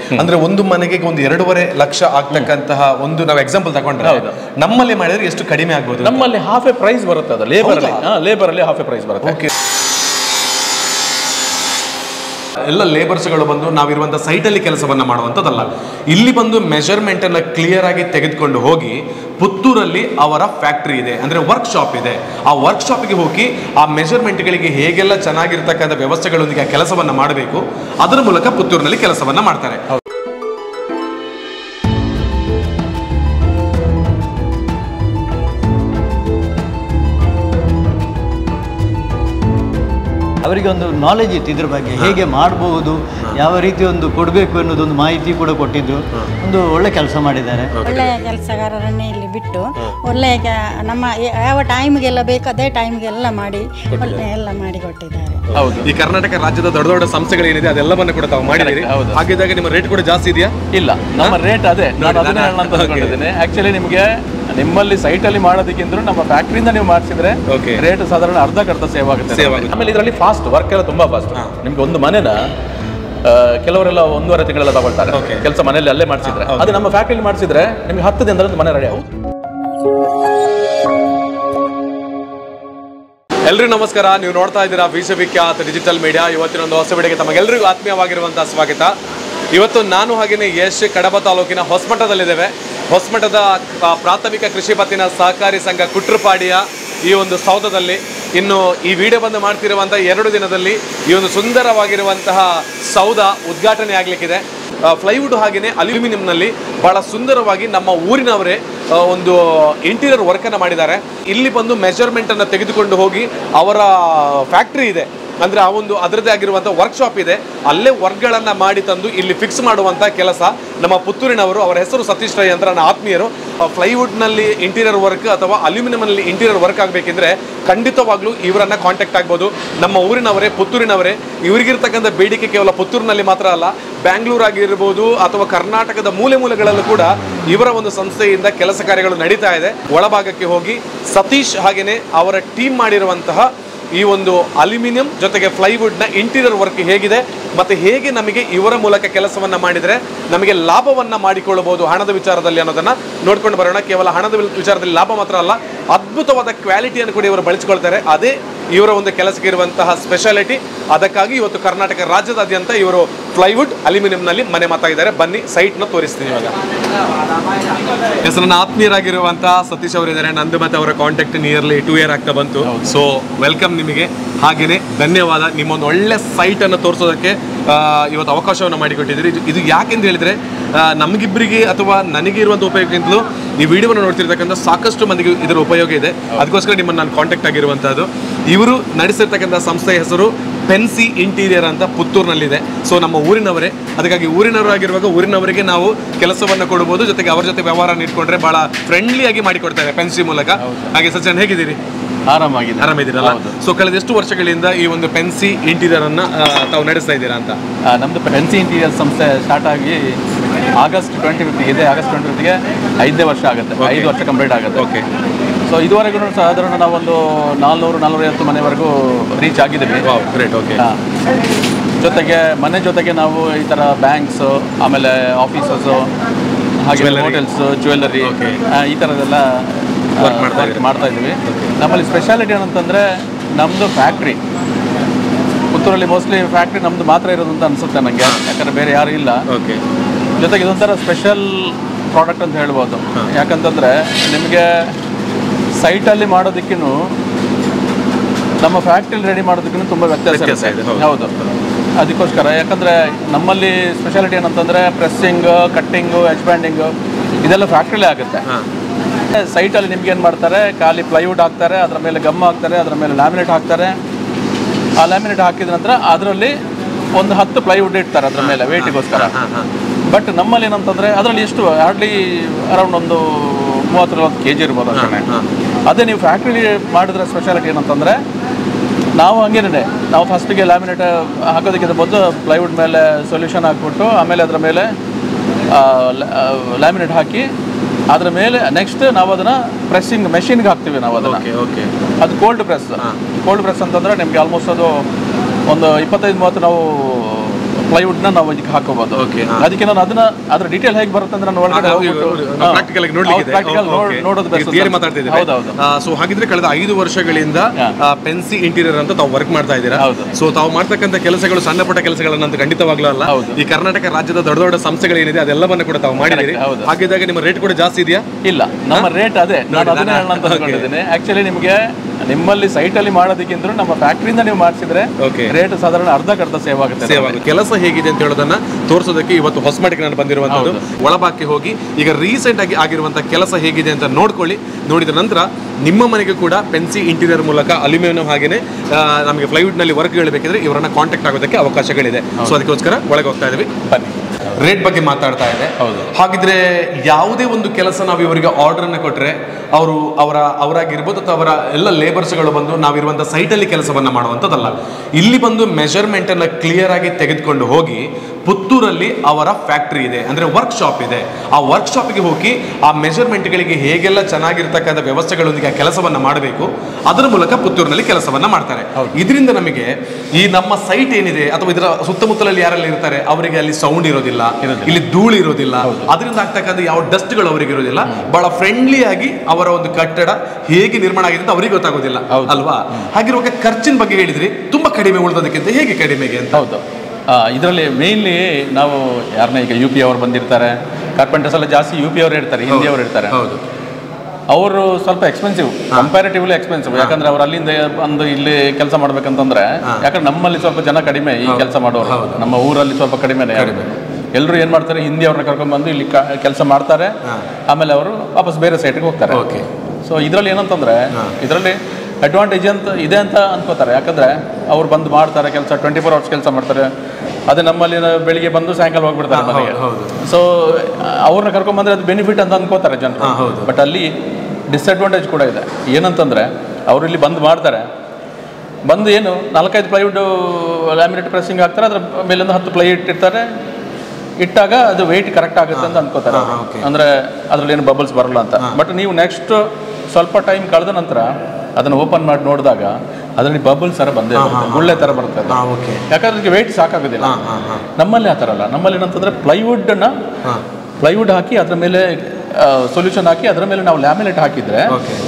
ಅಂದ್ರೆ ಒಂದು ಮನೆಗೆ ಒಂದು ಎರಡೂವರೆ ಲಕ್ಷ ಆಗ್ತಕ್ಕಂತಹ ಒಂದು ನಾವು ಎಕ್ಸಾಂಪಲ್ ತಗೊಂಡ್ರೆ ನಮ್ಮಲ್ಲಿ ಮಾಡಿದ್ರೆ ಎಷ್ಟು ಕಡಿಮೆ ಆಗ್ಬೋದು ನಮ್ಮಲ್ಲಿ ಹಾಫ್ ಎ ಪ್ರೈಸ್ ಬರುತ್ತೆ ಅದು ಲೇಬರ್ ಅಲ್ಲಿ ಲೇಬರ್ ಅಲ್ಲಿ ಹಾಫ್ ಎ ಪ್ರೈಸ್ ಬರುತ್ತೆ ಓಕೆ ಎಲ್ಲ ಲೇಬರ್ಸ್ಗಳು ಬಂದು ನಾವಿರುವಂಥ ಸೈಟಲ್ಲಿ ಕೆಲಸವನ್ನ ಮಾಡುವಂಥದ್ದಲ್ಲ ಇಲ್ಲಿ ಬಂದು ಮೆಜರ್ಮೆಂಟ್ ಅನ್ನ ಕ್ಲಿಯರ್ ಆಗಿ ತೆಗೆದುಕೊಂಡು ಹೋಗಿ ಪುತ್ತೂರಲ್ಲಿ ಅವರ ಫ್ಯಾಕ್ಟ್ರಿ ಇದೆ ಅಂದ್ರೆ ವರ್ಕ್ ಶಾಪ್ ಇದೆ ಆ ವರ್ಕ್ ಶಾಪ್ಗೆ ಹೋಗಿ ಆ ಮೆಜರ್ಮೆಂಟ್ಗಳಿಗೆ ಹೇಗೆಲ್ಲ ಚೆನ್ನಾಗಿರ್ತಕ್ಕಂಥ ವ್ಯವಸ್ಥೆಗಳೊಂದಿಗೆ ಆ ಕೆಲಸವನ್ನ ಮಾಡಬೇಕು ಅದರ ಮೂಲಕ ಪುತ್ತೂರಿನಲ್ಲಿ ಕೆಲಸವನ್ನ ಮಾಡ್ತಾರೆ ಅವರಿಗೆ ಒಂದು ನಾಲೆಜ್ ಇತ್ತು ಇದ್ರ ಬಗ್ಗೆ ಹೇಗೆ ಮಾಡಬಹುದು ಯಾವ ರೀತಿ ಒಂದು ಕೊಡಬೇಕು ಅನ್ನೋದೊಂದು ಮಾಹಿತಿ ಕೂಡ ಕೊಟ್ಟಿದ್ದು ಒಂದು ಒಳ್ಳೆ ಕೆಲಸ ಮಾಡಿದ್ದಾರೆ ಒಳ್ಳೆಯ ಕೆಲಸಗಾರರನ್ನೇ ಇಲ್ಲಿ ಬಿಟ್ಟು ಒಳ್ಳೆಯ ಕೆ- ನಮ್ಮ ಯಾವ ಟೈಮ್ಗೆಲ್ಲ ಬೇಕು ಅದೇ ಟೈಮ್ಗೆಲ್ಲ ಮಾಡಿ ಒಳ್ಳೆ ಎಲ್ಲ ಮಾಡಿ ಕೊಟ್ಟಿದ್ದಾರೆ ಹೌದು ಈ ಕರ್ನಾಟಕ ರಾಜ್ಯದ ದೊಡ್ಡ ದೊಡ್ಡ ಸಂಸ್ಥೆಗಳೇನಿದೆ ಅದೆಲ್ಲವನ್ನ ಕೂಡ ತಾವು ಮಾಡಿದ್ದೀರಿ ಹೌದು. ಹಾಗಿದ್ದಾಗ ನಿಮ್ಮ ರೇಟ್ ಕೂಡ ಜಾಸ್ತಿ ಇದೆಯಾ ಇಲ್ಲ ನಮ್ಮ ರೇಟ್ ಅದೇ ನಾನು ಅದನ್ನೇ ಹೇಳೋಣ ಅಂತ ಅನ್ಕೊಂಡಿದ್ದೀನಿ ಆಕ್ಚುಲಿ ನಿಮಗೆ ನಿಮ್ಮಲ್ಲಿ ಸೈಟ್ ಅಲ್ಲಿ ಮಾಡೋದಕ್ಕಿಂತ ನಮ್ಮ ಫ್ಯಾಕ್ಟ್ರಿಯಿಂದ ನೀವು ಮಾಡಿಸಿದ್ರೆ Okay. ರೇಟ್ ಸಾಧಾರಣ ಅರ್ಧಕ್ಕರ್ಧ ಸೇವ್ ಆಗುತ್ತೆ Save ಆಗುತ್ತೆ. ಆಮೇಲೆ ಇದರಲ್ಲಿ ಫಾಸ್ಟ್ ವರ್ಕ್ ಎಲ್ಲ ತುಂಬಾ ಫಾಸ್ಟ್ ನಿಮ್ಗೆ ಒಂದು ಮನೆನ ಆ, ಕೆಲವರೆಲ್ಲ ಒಂದೂವರೆ ತಿಂಗಳೆಲ್ಲ ತಗೊಳ್ತಾರೆ Okay. ಕೆಲಸ ಮನೆಯಲ್ಲಿ ಅಲ್ಲೇ ಮಾಡಿಸಿದ್ರೆ ಅದು ನಮ್ಮ ಫ್ಯಾಕ್ಟ್ರಿಲಿ ಮಾಡಿಸಿದ್ರೆ ನಿಮ್ಗೆ ಹತ್ತು ದಿನದಲ್ಲಿ ಒಂದು ಮನೆ ರೆಡಿ ಆಗುತ್ತೆ ಎಲ್ರಿಗೂ ನಮಸ್ಕಾರ ನೀವು ನೋಡ್ತಾ ಇದ್ದೀರಾ ವಿಶ್ವವಿಖ್ಯಾತ ಡಿಜಿಟಲ್ ಮೀಡಿಯಾ ಇವತ್ತಿನ ಒಂದು ಹೊಸ ವಿಡಿಯೋಗೆ ತಮಗೆಲ್ಲರಿಗೂ ಆತ್ಮೀಯವಾಗಿರುವಂತಹ ಸ್ವಾಗತ ಇವತ್ತು ನಾನು ಹಾಗೆಯೇ ಯಶ್ ಕಡಬ ತಾಲೂಕಿನ ಹೊಸಮಠದಲ್ಲಿದ್ದೇವೆ ಹೊಸಮಠದ ಆ, ಪ್ರಾಥಮಿಕ ಕೃಷಿ ಪತ್ತಿನ ಸಹಕಾರಿ ಸಂಘ ಕುಟ್ರುಪಾಡಿಯ ಈ ಒಂದು ಸೌಧದಲ್ಲಿ ಇನ್ನು ಈ ವಿಡಿಯೋ ಬಂದು ಮಾಡ್ತಿರುವಂಥ ಎರಡು ದಿನದಲ್ಲಿ ಈ ಒಂದು ಸುಂದರವಾಗಿರುವಂತಹ ಸೌಧ ಉದ್ಘಾಟನೆ ಆಗಲಿಕ್ಕಿದೆ ಫ್ಲೈವುಡ್ ಹಾಗೆಯೇ ಅಲ್ಯೂಮಿನಿಯಂನಲ್ಲಿ ಬಹಳ ಸುಂದರವಾಗಿ ನಮ್ಮ ಊರಿನವರೇ ಆ, ಒಂದು ಇಂಟೀರಿಯರ್ ವರ್ಕನ್ನು ಮಾಡಿದ್ದಾರೆ ಇಲ್ಲಿ ಬಂದು ಮೆಜರ್ಮೆಂಟನ್ನು ತೆಗೆದುಕೊಂಡು ಹೋಗಿ ಅವರ ಫ್ಯಾಕ್ಟ್ರಿ ಇದೆ ಅಂದರೆ ಆ ಒಂದು ಅದರದ್ದೇ ಆಗಿರುವಂಥ ವರ್ಕ್ಶಾಪ್ ಇದೆ ಅಲ್ಲೇ ವರ್ಕ್ಗಳನ್ನು ಮಾಡಿ ತಂದು ಇಲ್ಲಿ ಫಿಕ್ಸ್ ಮಾಡುವಂಥ ಕೆಲಸ ನಮ್ಮ ಪುತ್ತೂರಿನವರು ಅವರ ಹೆಸರು ಸತೀಶ್ ರೈ ಅಂತ ನನ್ನ ಆತ್ಮೀಯರು ಫ್ಲೈವುಡ್ನಲ್ಲಿ ಇಂಟೀರಿಯರ್ ವರ್ಕ್ ಅಥವಾ ಅಲ್ಯೂಮಿನಿಯಂನಲ್ಲಿ ಇಂಟೀರಿಯರ್ ವರ್ಕ್ ಆಗಬೇಕಿದ್ರೆ ಖಂಡಿತವಾಗ್ಲೂ ಇವರನ್ನ ಕಾಂಟ್ಯಾಕ್ಟ್ ಆಗ್ಬೋದು ನಮ್ಮ ಊರಿನವರೇ ಪುತ್ತೂರಿನವರೇ ಇವರಿಗಿರ್ತಕ್ಕಂಥ ಬೇಡಿಕೆ ಕೇವಲ ಪುತ್ತೂರಿನಲ್ಲಿ ಮಾತ್ರ ಅಲ್ಲ ಬ್ಯಾಂಗ್ಳೂರ್ ಆಗಿರ್ಬೋದು ಅಥವಾ ಕರ್ನಾಟಕದ ಮೂಲೆ ಮೂಲೆಗಳಲ್ಲೂ ಕೂಡ ಇವರ ಒಂದು ಸಂಸ್ಥೆಯಿಂದ ಕೆಲಸ ಕಾರ್ಯಗಳು ನಡೀತಾ ಇದೆ ಒಳಭಾಗಕ್ಕೆ ಹೋಗಿ ಸತೀಶ್ ಹಾಗೇನೆ ಅವರ ಟೀಮ್ ಮಾಡಿರುವಂತಹ ಈ ಒಂದು ಅಲ್ಯೂಮಿನಿಯಂ ಜೊತೆಗೆ ಪ್ಲೈವುಡ್ನ ಇಂಟೀರಿಯರ್ ವರ್ಕ್ ಹೇಗಿದೆ ಮತ್ತೆ ಹೇಗೆ ನಮಗೆ ಇವರ ಮೂಲಕ ಕೆಲಸವನ್ನ ಮಾಡಿದರೆ ನಮಗೆ ಲಾಭವನ್ನ ಮಾಡಿಕೊಳ್ಳಬಹುದು ಹಣದ ವಿಚಾರದಲ್ಲಿ ಅನ್ನೋದನ್ನ ನೋಡ್ಕೊಂಡು ಬರೋಣ ಕೇವಲ ಹಣದ ವಿಲ್- ವಿಚಾರದಲ್ಲಿ ಲಾಭ ಮಾತ್ರ ಅಲ್ಲ ಅದ್ಭುತವಾದ ಕ್ವಾಲಿಟಿಯನ್ನು ಕೂಡ ಇವರು ಬಳಸಿಕೊಳ್ತಾರೆ ಅದೇ ಇವರ ಒಂದು ಕೆಲಸಕ್ಕೆ ಇರುವಂತಹ ಸ್ಪೆಷಾಲಿಟಿ ಅದಕ್ಕಾಗಿ ಇವತ್ತು ಕರ್ನಾಟಕ ರಾಜ್ಯದಾದ್ಯಂತ ಇವರು ಪ್ಲೈವುಡ್ ಅಲ್ಯೂಮಿನಿಯಂನಲ್ಲಿ ಮನೆ ಮಾತಾ ಇದ್ದಾರೆ ಬನ್ನಿ ಸೈಟ್ನ ತೋರಿಸ್ತೀನಿ ಇವಾಗ ಎಸ್ ನನ್ನ ಆತ್ಮೀಯರಾಗಿರುವಂತಹ ಸತೀಶ್ ಅವರಿದ್ದಾರೆ ನಂದು ಮತ್ತೆ ಅವರ ಕಾಂಟ್ಯಾಕ್ಟ್ ನಿಯರ್ಲಿ ಟೂ ಇಯರ್ ಆಗ್ತಾ ಬಂತು ಸೊ ವೆಲ್ಕಮ್ ನಿಮಗೆ ಹಾಗೇನೆ ಧನ್ಯವಾದ ನಿಮ್ಮೊಂದು ಒಳ್ಳೆ ಸೈಟ್ ಅನ್ನು ತೋರಿಸೋದಕ್ಕೆ ಆ, ಇವತ್ತು ಅವಕಾಶವನ್ನು ಮಾಡಿಕೊಟ್ಟಿದ್ದೀರಿ ಇದು ಇದು ಯಾಕೆಂತ ಹೇಳಿದ್ರೆ ಆ, ನಮಗಿಬ್ಬರಿಗೆ ಅಥವಾ ನನಗೆ ಇರುವಂಥ ಉಪಯೋಗಕ್ಕಿಂತಲೂ ಈ ವಿಡಿಯೋವನ್ನು ನೋಡ್ತಿರ್ತಕ್ಕಂಥ ಸಾಕಷ್ಟು ಮಂದಿಗೆ ಇದರ ಉಪಯೋಗ ಇದೆ ಅದಕ್ಕೋಸ್ಕರ ನಿಮ್ಮನ್ನು ನಾನು ಕಾಂಟ್ಯಾಕ್ಟ್ ಆಗಿರುವಂಥದ್ದು ಇವರು ನಡೆಸಿರ್ತಕ್ಕಂಥ ಸಂಸ್ಥೆಯ ಹೆಸರು ಪೆನ್ಸಿ ಇಂಟೀರಿಯರ್ ಅಂತ ಪುತ್ತೂರಿನಲ್ಲಿದೆ ಸೊ ನಮ್ಮ ಊರಿನವರೇ ಅದಕ್ಕಾಗಿ ಊರಿನವರಾಗಿರುವಾಗ ಊರಿನವರಿಗೆ ನಾವು ಕೆಲಸವನ್ನು ಕೊಡ್ಬೋದು ಜೊತೆಗೆ ಅವರ ಜೊತೆ ವ್ಯವಹಾರ ಇಟ್ಕೊಂಡ್ರೆ ಬಹಳ ಫ್ರೆಂಡ್ಲಿಯಾಗಿ ಮಾಡಿಕೊಡ್ತಾರೆ ಪೆನ್ಸಿ ಮೂಲಕ ಹಾಗೆ ಸಚಿನ್ ಹೇಗಿದ್ದೀರಿ ಆರಾಮಾಗಿದೆ ಆರಾಮಿದ್ದೀರಲ್ಲ ಸೊ ಕಳೆದ ಎಷ್ಟು ವರ್ಷಗಳಿಂದ ಈ ಒಂದು ಪೆನ್ಸಿ ಇಂಟೀರಿಯರ್ ಅನ್ನ ಆ, ತಾವು ನಡೆಸ್ತಾ ಇದ್ದೀರಾ ಅಂತ ಆ, ನಮ್ದು ಪೆನ್ಸಿ ಇಂಟೀರಿಯರ್ ಸಂಸ್ಥೆ ಸ್ಟಾರ್ಟ್ ಆಗಿ ಆಗಸ್ಟ್ ಟ್ವೆಂಟಿ ಫಿಫ್ತ್ ಇದೆ ಆಗಸ್ಟ್ ಟ್ವೆಂಟಿ ಫಿಫ್ತ್ಗೆ ಐದನೇ ವರ್ಷ ಆಗುತ್ತೆ ಐದು ವರ್ಷ ಕಂಪ್ಲೀಟ್ ಆಗುತ್ತೆ ಓಕೆ ಸೊ ಇದುವರೆಗೂ ಸಾಧಾರಣ ನಾವೊಂದು ನಾಲ್ನೂರು ನಾಲ್ನೂರೈವತ್ತು ಮನೆವರೆಗೂ ರೀಚ್ ಆಗಿದ್ದೀವಿ ಗ್ರೇಟ್ ಓಕೆ ಹಾ. ಜೊತೆಗೆ ಮನೆ ಜೊತೆಗೆ ನಾವು ಈ ಥರ ಬ್ಯಾಂಕ್ಸು ಆಮೇಲೆ ಆಫೀಸಸ್ಸು ಹಾಗೆ Jewellery. Hotels jewellery Okay. ಈ ಥರದ್ದೆಲ್ಲ Work ಮಾಡ್ತಾ ವರ್ಕ್ ಇದ್ದೀರಿ. ಮಾಡ್ತಾ ಇದ್ದೀವಿ ನಮ್ಮಲ್ಲಿ ಸ್ಪೆಷಾಲಿಟಿ ಏನಂತಂದರೆ ನಮ್ಮದು ಫ್ಯಾಕ್ಟ್ರಿ ಪುತ್ತೂರಲ್ಲಿ ಮೋಸ್ಟ್ಲಿ ಫ್ಯಾಕ್ಟ್ರಿ ನಮ್ಮದು ಮಾತ್ರ ಇರೋದು ಅಂತ ಅನಿಸುತ್ತೆ ನನಗೆ ಯಾಕಂದರೆ ಬೇರೆ ಯಾರು ಇಲ್ಲ ಓಕೆ ಜೊತೆಗೆ ಇದೊಂಥರ ಸ್ಪೆಷಲ್ ಪ್ರಾಡಕ್ಟ್ ಅಂತ ಹೇಳ್ಬೋದು ಯಾಕಂತಂದರೆ ನಿಮಗೆ ಸೈಟಲ್ಲಿ ಮಾಡೋದಕ್ಕಿಂತ ನಮ್ಮ ಫ್ಯಾಕ್ಟ್ರಿಲಿ ರೆಡಿ ಮಾಡೋದಕ್ಕಿಂತ ತುಂಬ ವ್ಯತ್ಯಾಸ ವ್ಯತ್ಯಾಸ ಇರುತ್ತೆ. ಇದೆ, ಹೌದು. ಹೌದು ಅದಕ್ಕೋಸ್ಕರ ಯಾಕಂದರೆ ನಮ್ಮಲ್ಲಿ ಸ್ಪೆಷಾಲಿಟಿ ಏನಂತಂದರೆ ಪ್ರೆಸ್ಸಿಂಗ್ ಕಟ್ಟಿಂಗು ಎಚ್ಬ್ಯಾಂಡಿಂಗು ಇದೆಲ್ಲ ಫ್ಯಾಕ್ಟ್ರಿಲೇ ಆಗುತ್ತೆ ಹಾಂ ಸೈಟಲ್ಲಿ ನಿಮ್ಗೆ ಏನು ಮಾಡ್ತಾರೆ ಖಾಲಿ ಪ್ಲೈವುಡ್ ಹಾಕ್ತಾರೆ ಅದರ ಮೇಲೆ ಗಮ್ ಹಾಕ್ತಾರೆ ಅದರ ಮೇಲೆ ಲ್ಯಾಮಿನೇಟ್ ಹಾಕ್ತಾರೆ ಆ ಲ್ಯಾಮಿನೇಟ್ ಹಾಕಿದ ನಂತರ ಅದರಲ್ಲಿ ಒಂದು ಹತ್ತು ಪ್ಲೈವುಡ್ ಇಡ್ತಾರೆ ಅದರ ಮೇಲೆ ವೇಟಿಗೋಸ್ಕರ ಹಾಂ ಹಾಂ ಬಟ್ ನಮ್ಮಲ್ಲಿ ಏನಂತಂದರೆ ಅದರಲ್ಲಿ ಎಷ್ಟು ಹಾರ್ಡ್ಲಿ ಅರೌಂಡ್ ಒಂದು ಮೂವತ್ತು ನಲವತ್ತು ಕೆ ಜಿ ಇರ್ಬೋದು ಅಷ್ಟೇ ಹಾಂ ಅದೇ ನೀವು ಫ್ಯಾಕ್ಟ್ರಿಲಿ ಮಾಡಿದ್ರೆ ಸ್ಪೆಷಾಲಿಟಿ ಏನಂತಂದರೆ ನಾವು ಹಂಗೇನೆ ನಾವು ಫಸ್ಟಿಗೆ ಲ್ಯಾಮಿನೇಟ್ ಹಾಕೋದಕ್ಕಿಂತ ಮೊದಲು ಪ್ಲೈವುಡ್ ಮೇಲೆ ಸೊಲ್ಯೂಷನ್ ಹಾಕ್ಬಿಟ್ಟು ಆಮೇಲೆ ಅದರ ಮೇಲೆ ಲ್ಯಾಮಿನೇಟ್ ಹಾಕಿ ಅದರ ಮೇಲೆ ನೆಕ್ಸ್ಟ್ ನಾವು ಅದನ್ನು ಪ್ರೆಸ್ಸಿಂಗ್ ಮೆಷಿನ್ಗೆ ಹಾಕ್ತೀವಿ ನಾವು ಅದನ್ನು ಓಕೆ ಓಕೆ ಅದು ಕೋಲ್ಡ್ ಪ್ರೆಸ್ ಕೋಲ್ಡ್ ಪ್ರೆಸ್ ಅಂತಂದರೆ ನಿಮಗೆ ಆಲ್ಮೋಸ್ಟ್ ಅದು ಒಂದು ಇಪ್ಪತ್ತೈದು ಮೂವತ್ತು ನಾವು ಪ್ಲೈವುಡ್ ನ ನಾವು ಇದಕ್ಕೆ ಹಾಕೋಬಹುದು Okay, ಅದಕ್ಕೆ ನಾನು ಅದನ್ನ ಅದ್ರ ಡೀಟೇಲ್ ಹೇಗೆ ಬರುತ್ತೆ ಅಂದ್ರೆ ನಾನು ಒಳಗಡೆ ಹೋಗ್ಬಿಟ್ಟು ಹಾ. ಪ್ರಾಕ್ಟಿಕಲ್ ಆಗಿ ನೋಡ್ಲಿಕ್ಕೆ ಹೌದು, practical ನೋಡ್- ನೋಡೋದು best ಥಿಯರಿ ಅಂತ. ಮಾತಾಡ್ತಾ ಹೌದೌದು. ಸೊ ಹಾಗಿದ್ರೆ ಕಳೆದ ಐದು ವರ್ಷಗಳಿಂದ ಹಾ. ಪೆನ್ಸಿ ಇಂಟೀರಿಯರ್ ಅಂತ ತಾವು ವರ್ಕ್ ಮಾಡ್ತಾ ಇದ್ದೀರಾ ಹೌದು. ಸೊ ತಾವು ಮಾಡ್ತಕ್ಕಂಥ ಕೆಲಸಗಳು ಸಣ್ಣ ಪುಟ್ಟ ಕೆಲಸಗಳನ್ನಂತ ಖಂಡಿತವಾಗ್ಲೂ ಅಲ್ಲ ಹೌದು. ಈ ಕರ್ನಾಟಕ ರಾಜ್ಯದ ದೊಡ್ಡ ದೊಡ್ಡ ಸಂಸ್ಥೆಗಳೇನಿದೆ ಅದೆಲ್ಲವನ್ನ ಕೂಡ ತಾವು ಮಾಡಿದ್ದೀರಿ Correct, ಹೌದು. ಹಾಗಿದ್ದಾಗ ನಿಮ್ಮ ರೇಟ್ ಕೂಡ ಜಾಸ್ತಿ ಇದೆಯಾ ಇಲ್ಲ ನಮ್ಮ ರೇಟ್ ಅದೇ ನಾನು ನೋಡಿ, ಅದನ್ನೇ ನಾನು- ಹೇಳೋಣ ಅಂತ ಅನ್ಕೊಂಡಿದ್ದೀನಿ ಆಕ್ಚುಲಿ ನಿಮಗೆ ನಿಮ್ಮಲ್ಲಿ ಸೈಟ್ ಅಲ್ಲಿ ಮಾಡೋದಕ್ಕಿಂತ ನಮ್ಮ ಫ್ಯಾಕ್ಟ್ರಿಯಿಂದ ನೀವು ಮಾಡಿಸಿದ್ರೆ Okay. ರೇಟ್ ಸಾಧಾರಣ ಅರ್ಧಕ್ಕರ್ಧ ಸೇವ್ ಆಗುತ್ತೆ ಸೇವ್ ಆಗುತ್ತೆ ಕೆಲಸ ಹೇಗಿದೆ ಅಂತ ಹೇಳೋದನ್ನ ತೋರಿಸೋದಕ್ಕೆ ಇವತ್ತು ಹೊಸಮಟ್ಟಿಗೆ ನಾನು ಬಂದಿರುವಂತದ್ದು ಒಳಭಾಗಕ್ಕೆ ಹೋಗಿ ಈಗ ರೀಸೆಂಟ್ ಆಗಿ ಆಗಿರುವಂತಹ ಕೆಲಸ ಹೇಗಿದೆ ಅಂತ ನೋಡ್ಕೊಳ್ಳಿ ನೋಡಿದ ನಂತರ ನಿಮ್ಮ ಮನೆಗೆ ಕೂಡ ಪೆನ್ಸಿ ಇಂಟೀರಿಯರ್ ಮೂಲಕ ಅಲ್ಯೂಮಿನಿಯಂ ಹಾಗೇನೆ ಆ, ನಮಗೆ ಪ್ಲೈವುಡ್ ನಲ್ಲಿ ವರ್ಕ್ಗಳು ಬೇಕಿದ್ರೆ ಇವರನ್ನ ಕಾಂಟ್ಯಾಕ್ಟ್ ಆಗೋದಕ್ಕೆ ಅವಕಾಶಗಳಿದೆ ಸೊ ಅದಕ್ಕೋಸ್ಕರ ಒಳಗೆ ಹೋಗ್ತಾ ಇದೀವಿ ಬನ್ನಿ ರೇಟ್ ಬಗ್ಗೆ ಮಾತಾಡ್ತಾ ಇದೆ ಹೌದು. ಹಾಗಿದ್ರೆ ಯಾವುದೇ ಒಂದು ಕೆಲಸ ನಾವು ಇವರಿಗೆ ಆರ್ಡರ್ ಅನ್ನ ಕೊಟ್ರೆ ಅವರು ಅವರ ಅವರಾಗಿರ್ಬೋದು ಅಥವಾ ಅವರ ಎಲ್ಲ ಲೇಬರ್ಸ್ಗಳು ಬಂದು ನಾವಿರುವಂಥ ಸೈಟಲ್ಲಿ ಕೆಲಸವನ್ನ ಮಾಡುವಂಥದ್ದಲ್ಲ ಇಲ್ಲಿ ಬಂದು ಮೆಜರ್ಮೆಂಟ್ ಅನ್ನ ಕ್ಲಿಯರ್ ಆಗಿ ತೆಗೆದುಕೊಂಡು ಹೋಗಿ ಪುತ್ತೂರಲ್ಲಿ ಅವರ ಫ್ಯಾಕ್ಟ್ರಿ ಇದೆ ಅಂದ್ರೆ ವರ್ಕ್ ಶಾಪ್ ಇದೆ ಆ ವರ್ಕ್ ಶಾಪ್ಗೆ ಹೋಗಿ ಆ ಮೆಜರ್ಮೆಂಟ್ಗಳಿಗೆ ಹೇಗೆಲ್ಲ ಚೆನ್ನಾಗಿರ್ತಕ್ಕಂಥ ವ್ಯವಸ್ಥೆಗಳೊಂದಿಗೆ ಆ ಕೆಲಸವನ್ನ ಮಾಡಬೇಕು ಅದರ ಮೂಲಕ ಪುತ್ತೂರಿನಲ್ಲಿ ಕೆಲಸವನ್ನ ಮಾಡ್ತಾರೆ ಇದರಿಂದ ನಮಗೆ ಈ ನಮ್ಮ ಸೈಟ್ ಏನಿದೆ ಅಥವಾ ಇದರ ಸುತ್ತಮುತ್ತಲಲ್ಲಿ ಯಾರೆಲ್ಲ ಇರ್ತಾರೆ ಅವರಿಗೆ ಅಲ್ಲಿ ಸೌಂಡ್ ಇರೋದಿಲ್ಲ ಇಲ್ಲಿ ಧೂಳು ಇರೋದಿಲ್ಲ ಅದರಿಂದ ಆಗ್ತಕ್ಕಂಥ ಯಾವ ಡಸ್ಟ್ಗಳು ಅವರಿಗೆ ಇರೋದಿಲ್ಲ ಬಹಳ ಫ್ರೆಂಡ್ಲಿ ಆಗಿ ಅವರ ಒಂದು ಕಟ್ಟಡ ಹೇಗೆ ನಿರ್ಮಾಣ ಆಗಿದೆ ಅಂತ ಅವರಿಗೆ ಗೊತ್ತಾಗೋದಿಲ್ಲ ಅಲ್ವಾ ಹಾಗಿರುವಾಗ ಖರ್ಚಿನ ಬಗ್ಗೆ ಹೇಳಿದ್ರಿ ತುಂಬಾ ಕಡಿಮೆ ಉಳಿದೋದಕ್ಕಿಂತ ಹೇಗೆ ಕಡಿಮೆಗೆ ಅಂತ ಹೌದು ಇದರಲ್ಲಿ ಮೇನ್ಲಿ ನಾವು ಯಾರನ್ನ ಈಗ ಯು ಪಿ ಅವ್ರು ಬಂದಿರ್ತಾರೆ ಕಾರ್ಪೆಂಟರ್ಸ್ ಎಲ್ಲ ಜಾಸ್ತಿ ಯು ಪಿ ಅವ್ರು ಇರ್ತಾರೆ ಹಿಂದಿ ಅವ್ರು ಇರ್ತಾರೆ ಹೌದು ಅವರು ಸ್ವಲ್ಪ ಎಕ್ಸ್ಪೆನ್ಸಿವ್ ಕಂಪ್ಯಾರಿಟಿವ್ಲಿ ಎಕ್ಸ್ಪೆನ್ಸಿವ್ ಯಾಕಂದ್ರೆ ಅವ್ರು ಅಲ್ಲಿಂದ ಬಂದು ಇಲ್ಲಿ ಕೆಲಸ ಮಾಡ್ಬೇಕಂತಂದ್ರೆ ಯಾಕಂದ್ರೆ ನಮ್ಮಲ್ಲಿ ಸ್ವಲ್ಪ ಜನ ಕಡಿಮೆ ಈ ಕೆಲಸ ಮಾಡೋರು ನಮ್ಮ ಊರಲ್ಲಿ ಸ್ವಲ್ಪ ಕಡಿಮೆನೆ ಎಲ್ಲರೂ ಏನ್ ಮಾಡ್ತಾರೆ ಹಿಂದಿ ಅವ್ರನ್ನ ಕರ್ಕೊಂಡ್ ಬಂದು ಇಲ್ಲಿ ಕೆಲಸ ಮಾಡ್ತಾರೆ ಆಮೇಲೆ ಅವರು ವಾಪಸ್ ಬೇರೆ ಸೈಟ್ಗೆ ಹೋಗ್ತಾರೆ Okay. ಸೊ ಇದರಲ್ಲಿ ಏನಂತಂದ್ರೆ ಇದರಲ್ಲಿ ಅಡ್ವಾಂಟೇಜ್ ಅಂತ ಇದೆ ಅಂತ ಅನ್ಕೋತಾರೆ ಯಾಕಂದ್ರೆ ಅವ್ರು ಬಂದು ಮಾಡ್ತಾರೆ ಕೆಲಸ ಟ್ವೆಂಟಿ ಫೋರ್ ಅವರ್ಸ್ ಕೆಲಸ ಮಾಡ್ತಾರೆ ಅದೇ ನಮ್ಮಲ್ಲಿ ನಾವು ಬೆಳಿಗ್ಗೆ ಬಂದು ಸಾಯಂಕಾಲ ಹೋಗ್ಬಿಡ್ತಾರೆ ಮನೆಗೆ ಸೊ ಅವ್ರನ್ನ ಕರ್ಕೊಂಡ್ ಬಂದ್ರೆ ಅದು ಬೆನಿಫಿಟ್ ಅಂತ ಅನ್ಕೋತಾರೆ ಜನರು ಬಟ್ ಅಲ್ಲಿ ಡಿಸ್ಅಡ್ವಾಂಟೇಜ್ ಕೂಡ ಇದೆ ಏನಂತಂದ್ರೆ ಅವ್ರು ಇಲ್ಲಿ ಬಂದು ಮಾಡ್ತಾರೆ ಬಂದು ಏನು ನಾಲ್ಕೈದು ಪ್ಲೈವುಡ್ ಲ್ಯಾಮಿನೇಟ್ ಪ್ರೆಸ್ಸಿಂಗ್ ಹಾಕ್ತಾರೆ ಅದ್ರ ಮೇಲೊಂದು ಹತ್ತು ಪ್ಲೈ ಇಟ್ಟಿರ್ತಾರೆ ಇಟ್ಟಾಗ ಅದು ವೆಯ್ಟ್ ಕರೆಕ್ಟ್ ಆಗುತ್ತೆ ಅಂತ ಅನ್ಕೋತಾರೆ ಅವ್ರು. ಅಂದ್ರೆ ಅದ್ರಲ್ಲಿ ಏನು ಬಬಲ್ಸ್ ಬರಲ್ಲ ಅಂತ ಬಟ್ ನೀವು ನೆಕ್ಸ್ಟ್ ಸ್ವಲ್ಪ ಟೈಮ್ ಕಳೆದ ನಂತರ ಅದನ್ನು ಓಪನ್ ಮಾಡಿ ನೋಡಿದಾಗ ಅದರಲ್ಲಿ ಬಬಲ್ಸ್ ಥರ ಬಂದೇ ಬರುತ್ತೆ ಗುಳ್ಳೆ ಥರ ಬರುತ್ತೆ ಅದು. ಓಕೆ ಯಾಕಂದ್ರೆ ಅದಕ್ಕೆ ವೆಯ್ಟ್ ಸಾಕಾಗೋದಿಲ್ಲ ನಮ್ಮಲ್ಲಿ ಆ ಥರ ಅಲ್ಲ ನಮ್ಮಲ್ಲಿ ಏನಂತಂದ್ರೆ ಪ್ಲೈವುಡ್ನ ಪ್ಲೈವುಡ್ ಹಾಕಿ ಅದ್ರ ಮೇಲೆ ಸೊಲ್ಯೂಷನ್ ಹಾಕಿ ಅದ್ರ ಮೇಲೆ ನಾವು ಲ್ಯಾಮಿನೇಟ್ ಹಾಕಿದ್ರೆ ಓಕೆ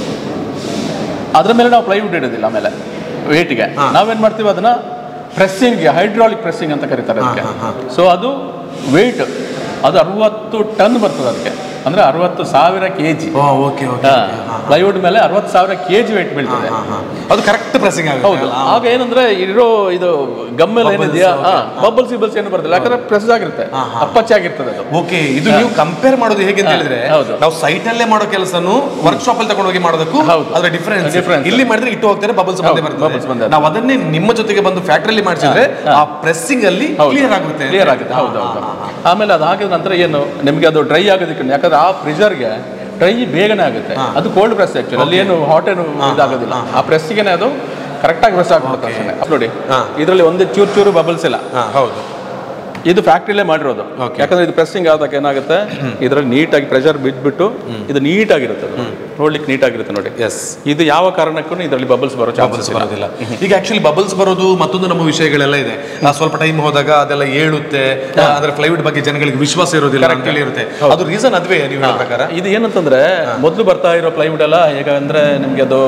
ಅದ್ರ ಮೇಲೆ ನಾವು ಪ್ಲೈವುಡ್ ಇಡೋದಿಲ್ಲ ಆಮೇಲೆ ವೇಟ್ಗೆ ನಾವೇನ್ ಮಾಡ್ತೀವಿ ಅದನ್ನ ಪ್ರೆಸ್ಸಿಂಗ್ಗೆ ಹೈಡ್ರಾಲಿಕ್ ಪ್ರೆಸ್ಸಿಂಗ್ ಅಂತ ಕರೀತಾರೆ ಅದಕ್ಕೆ ಸೊ ಅದು ವೇಟ್ ಅದು ಅರವತ್ತು ಟನ್ ಬರ್ತದೆ ಅದಕ್ಕೆ ಅಂದ್ರೆ ಅರವತ್ತು ಸಾವಿರ K G okay okay plywood ಮೇಲೆ ಅರವತ್ತು ಸಾವಿರ ಕೆ ಜಿ ವೇಟ್ ಬೀಳ್ತದೆ ಅದು ಕರೆಕ್ಟ್ ಪ್ರೆಸಿಂಗ್ ಹೌದು ಆಗುತ್ತೆ ಆಗ ಏನಂದ್ರೆ ಇರೋ ಇದು ಗಮ್ಮೆಲ್ಲ ಏನಿದೆಯಾ ಬಬಲ್ಸ್ ಗಿಬಲ್ಸ್ ಏನು ಬರ್ತದೆ ಯಾಕಂದ್ರೆ ಪ್ರೆಸ್ ಆಗಿರುತ್ತೆ ಅಪ್ಪಚ್ಚೆ ಆಗಿರ್ತದೆ ಅದು ಓಕೆ ಇದು ನೀವು ಕಂಪೇರ್ ಮಾಡೋದು ಹೇಗೆ ಅಂತ ಹೇಳಿದ್ರೆ ಹೌದು. ನಾವು ಸೈಟ್ ಅಲ್ಲೇ ಮಾಡೋ ಕೆಲಸನು ವರ್ಕ್ ಶಾಪ್ ಅಲ್ಲಿ ತಗೊಂಡು ಹೋಗಿ ಮಾಡೋದಕ್ಕೂ ಹೌದು. ಅದರ ಡಿಫರೆನ್ಸ್ Difference. ಇಲ್ಲಿ ಮಾಡಿದ್ರೆ ಇಟ್ಟು ಹೋಗ್ತಾರೆ ಬಬಲ್ಸ್ ಬಂದೇ ಹೌದು, bubbles ಬಂದೇ ಬರ್ತದೆ ನಾವು ಅದನ್ನೇ ನಿಮ್ಮ ಜೊತೆಗೆ ಬಂದು ಫ್ಯಾಕ್ಟ್ರಿಯಲ್ಲಿ ಮಾಡಿಸಿದ್ರೆ ಆ ಪ್ರೆಸ್ಸಿಂಗ್ ಅಲ್ಲಿ ಕ್ಲಿಯರ್ ಆಗುತ್ತೆ ಕ್ಲಿಯರ್ ಆಗುತ್ತೆ ಹೌದು ಹೌದು ಆಮೇಲೆ ಅದಾಗಿದ ನಂತರ ಏನು ನಿಮಗೆ ಅದು ಡ್ರೈ ಆಗೋದಕ್ಕೆ ಯಾಕಂದ್ರೆ ಆ ಪ್ರೆಷರ್ಗೆ ಡ್ರೈ ಬೇಗನೆ ಆಗುತ್ತೆ ಅದು ಕೋಲ್ಡ್ ಪ್ರೆಸ್ ಆಕ್ಚುಲಿ ಅಲ್ಲಿ ಏನು ಹಾಟ್ ಏನು ಇದಾಗೋದಿಲ್ಲ ಆ ಪ್ರೆಸ್ಸಿಗೆ ಅದು ಕರೆಕ್ಟಾಗಿ ಪ್ರೆಸ್ ಆಗ್ಬಿಡುತ್ತೆ ಅಷ್ಟೇ. ನೋಡಿ ಇದರಲ್ಲಿ ಒಂದು ಚೂರು ಚೂರು ಬಬಲ್ಸ್ ಇಲ್ಲ ಹಾ ಹೌದು ಇದು ಫ್ಯಾಕ್ಟ್ರಿಲೇ ಮಾಡಿರೋದು ಯಾಕಂದ್ರೆ ಇದು ಪ್ರೆಸ್ಸಿಂಗ್ ಆದಾಗ ಏನಾಗುತ್ತೆ ಇದರಲ್ಲಿ ನೀಟಾಗಿ ಪ್ರೆಷರ್ ಬಿದ್ಬಿಟ್ಟು ಇದು ನೀಟಾಗಿರುತ್ತೆ ಅದು. ನೋಡ್ಲಿಕ್ಕೆ ನೀಟಾಗಿರುತ್ತೆ ನೋಡಿ ಎಸ್ ಇದು ಯಾವ ಕಾರಣಕ್ಕೂ ಇದರಲ್ಲಿ ಬಬಲ್ಸ್ ಬರೋ ಚಾನ್ಸಸ್ ಬಬಲ್ಸ್ ಬರೋದಿಲ್ಲ ಈಗ ಆಕ್ಚುಲಿ ಬಬಲ್ಸ್ ಬರೋದು ಮತ್ತೊಂದು ನಮ್ಮ ವಿಷಯಗಳೆಲ್ಲ ಇದೆ ಆ, ಸ್ವಲ್ಪ ಟೈಮ್ ಹೋದಾಗ ಅದೆಲ್ಲ ಏಳುತ್ತೆ ಆ, ಅಂದ್ರೆ ಫ್ಲೈವುಡ್ ಬಗ್ಗೆ ಜನಗಳಿಗೆ ವಿಶ್ವಾಸ ಇರೋದಿಲ್ಲ ಅಂತೇಳಿ ಇರುತ್ತೆ ಅದು ರೀಸನ್ ಅದುವೇ ನೀವು ಹೇಳೋ ಪ್ರಕಾರ ಇದು ಏನಂತಂದ್ರೆ ಮೊದಲು ಬರ್ತಾ ಇರೋ ಪ್ಲೈವುಡ್ ಎಲ್ಲ ಈಗ ಅಂದ್ರೆ ನಿಮ್ಗೆ ಅದು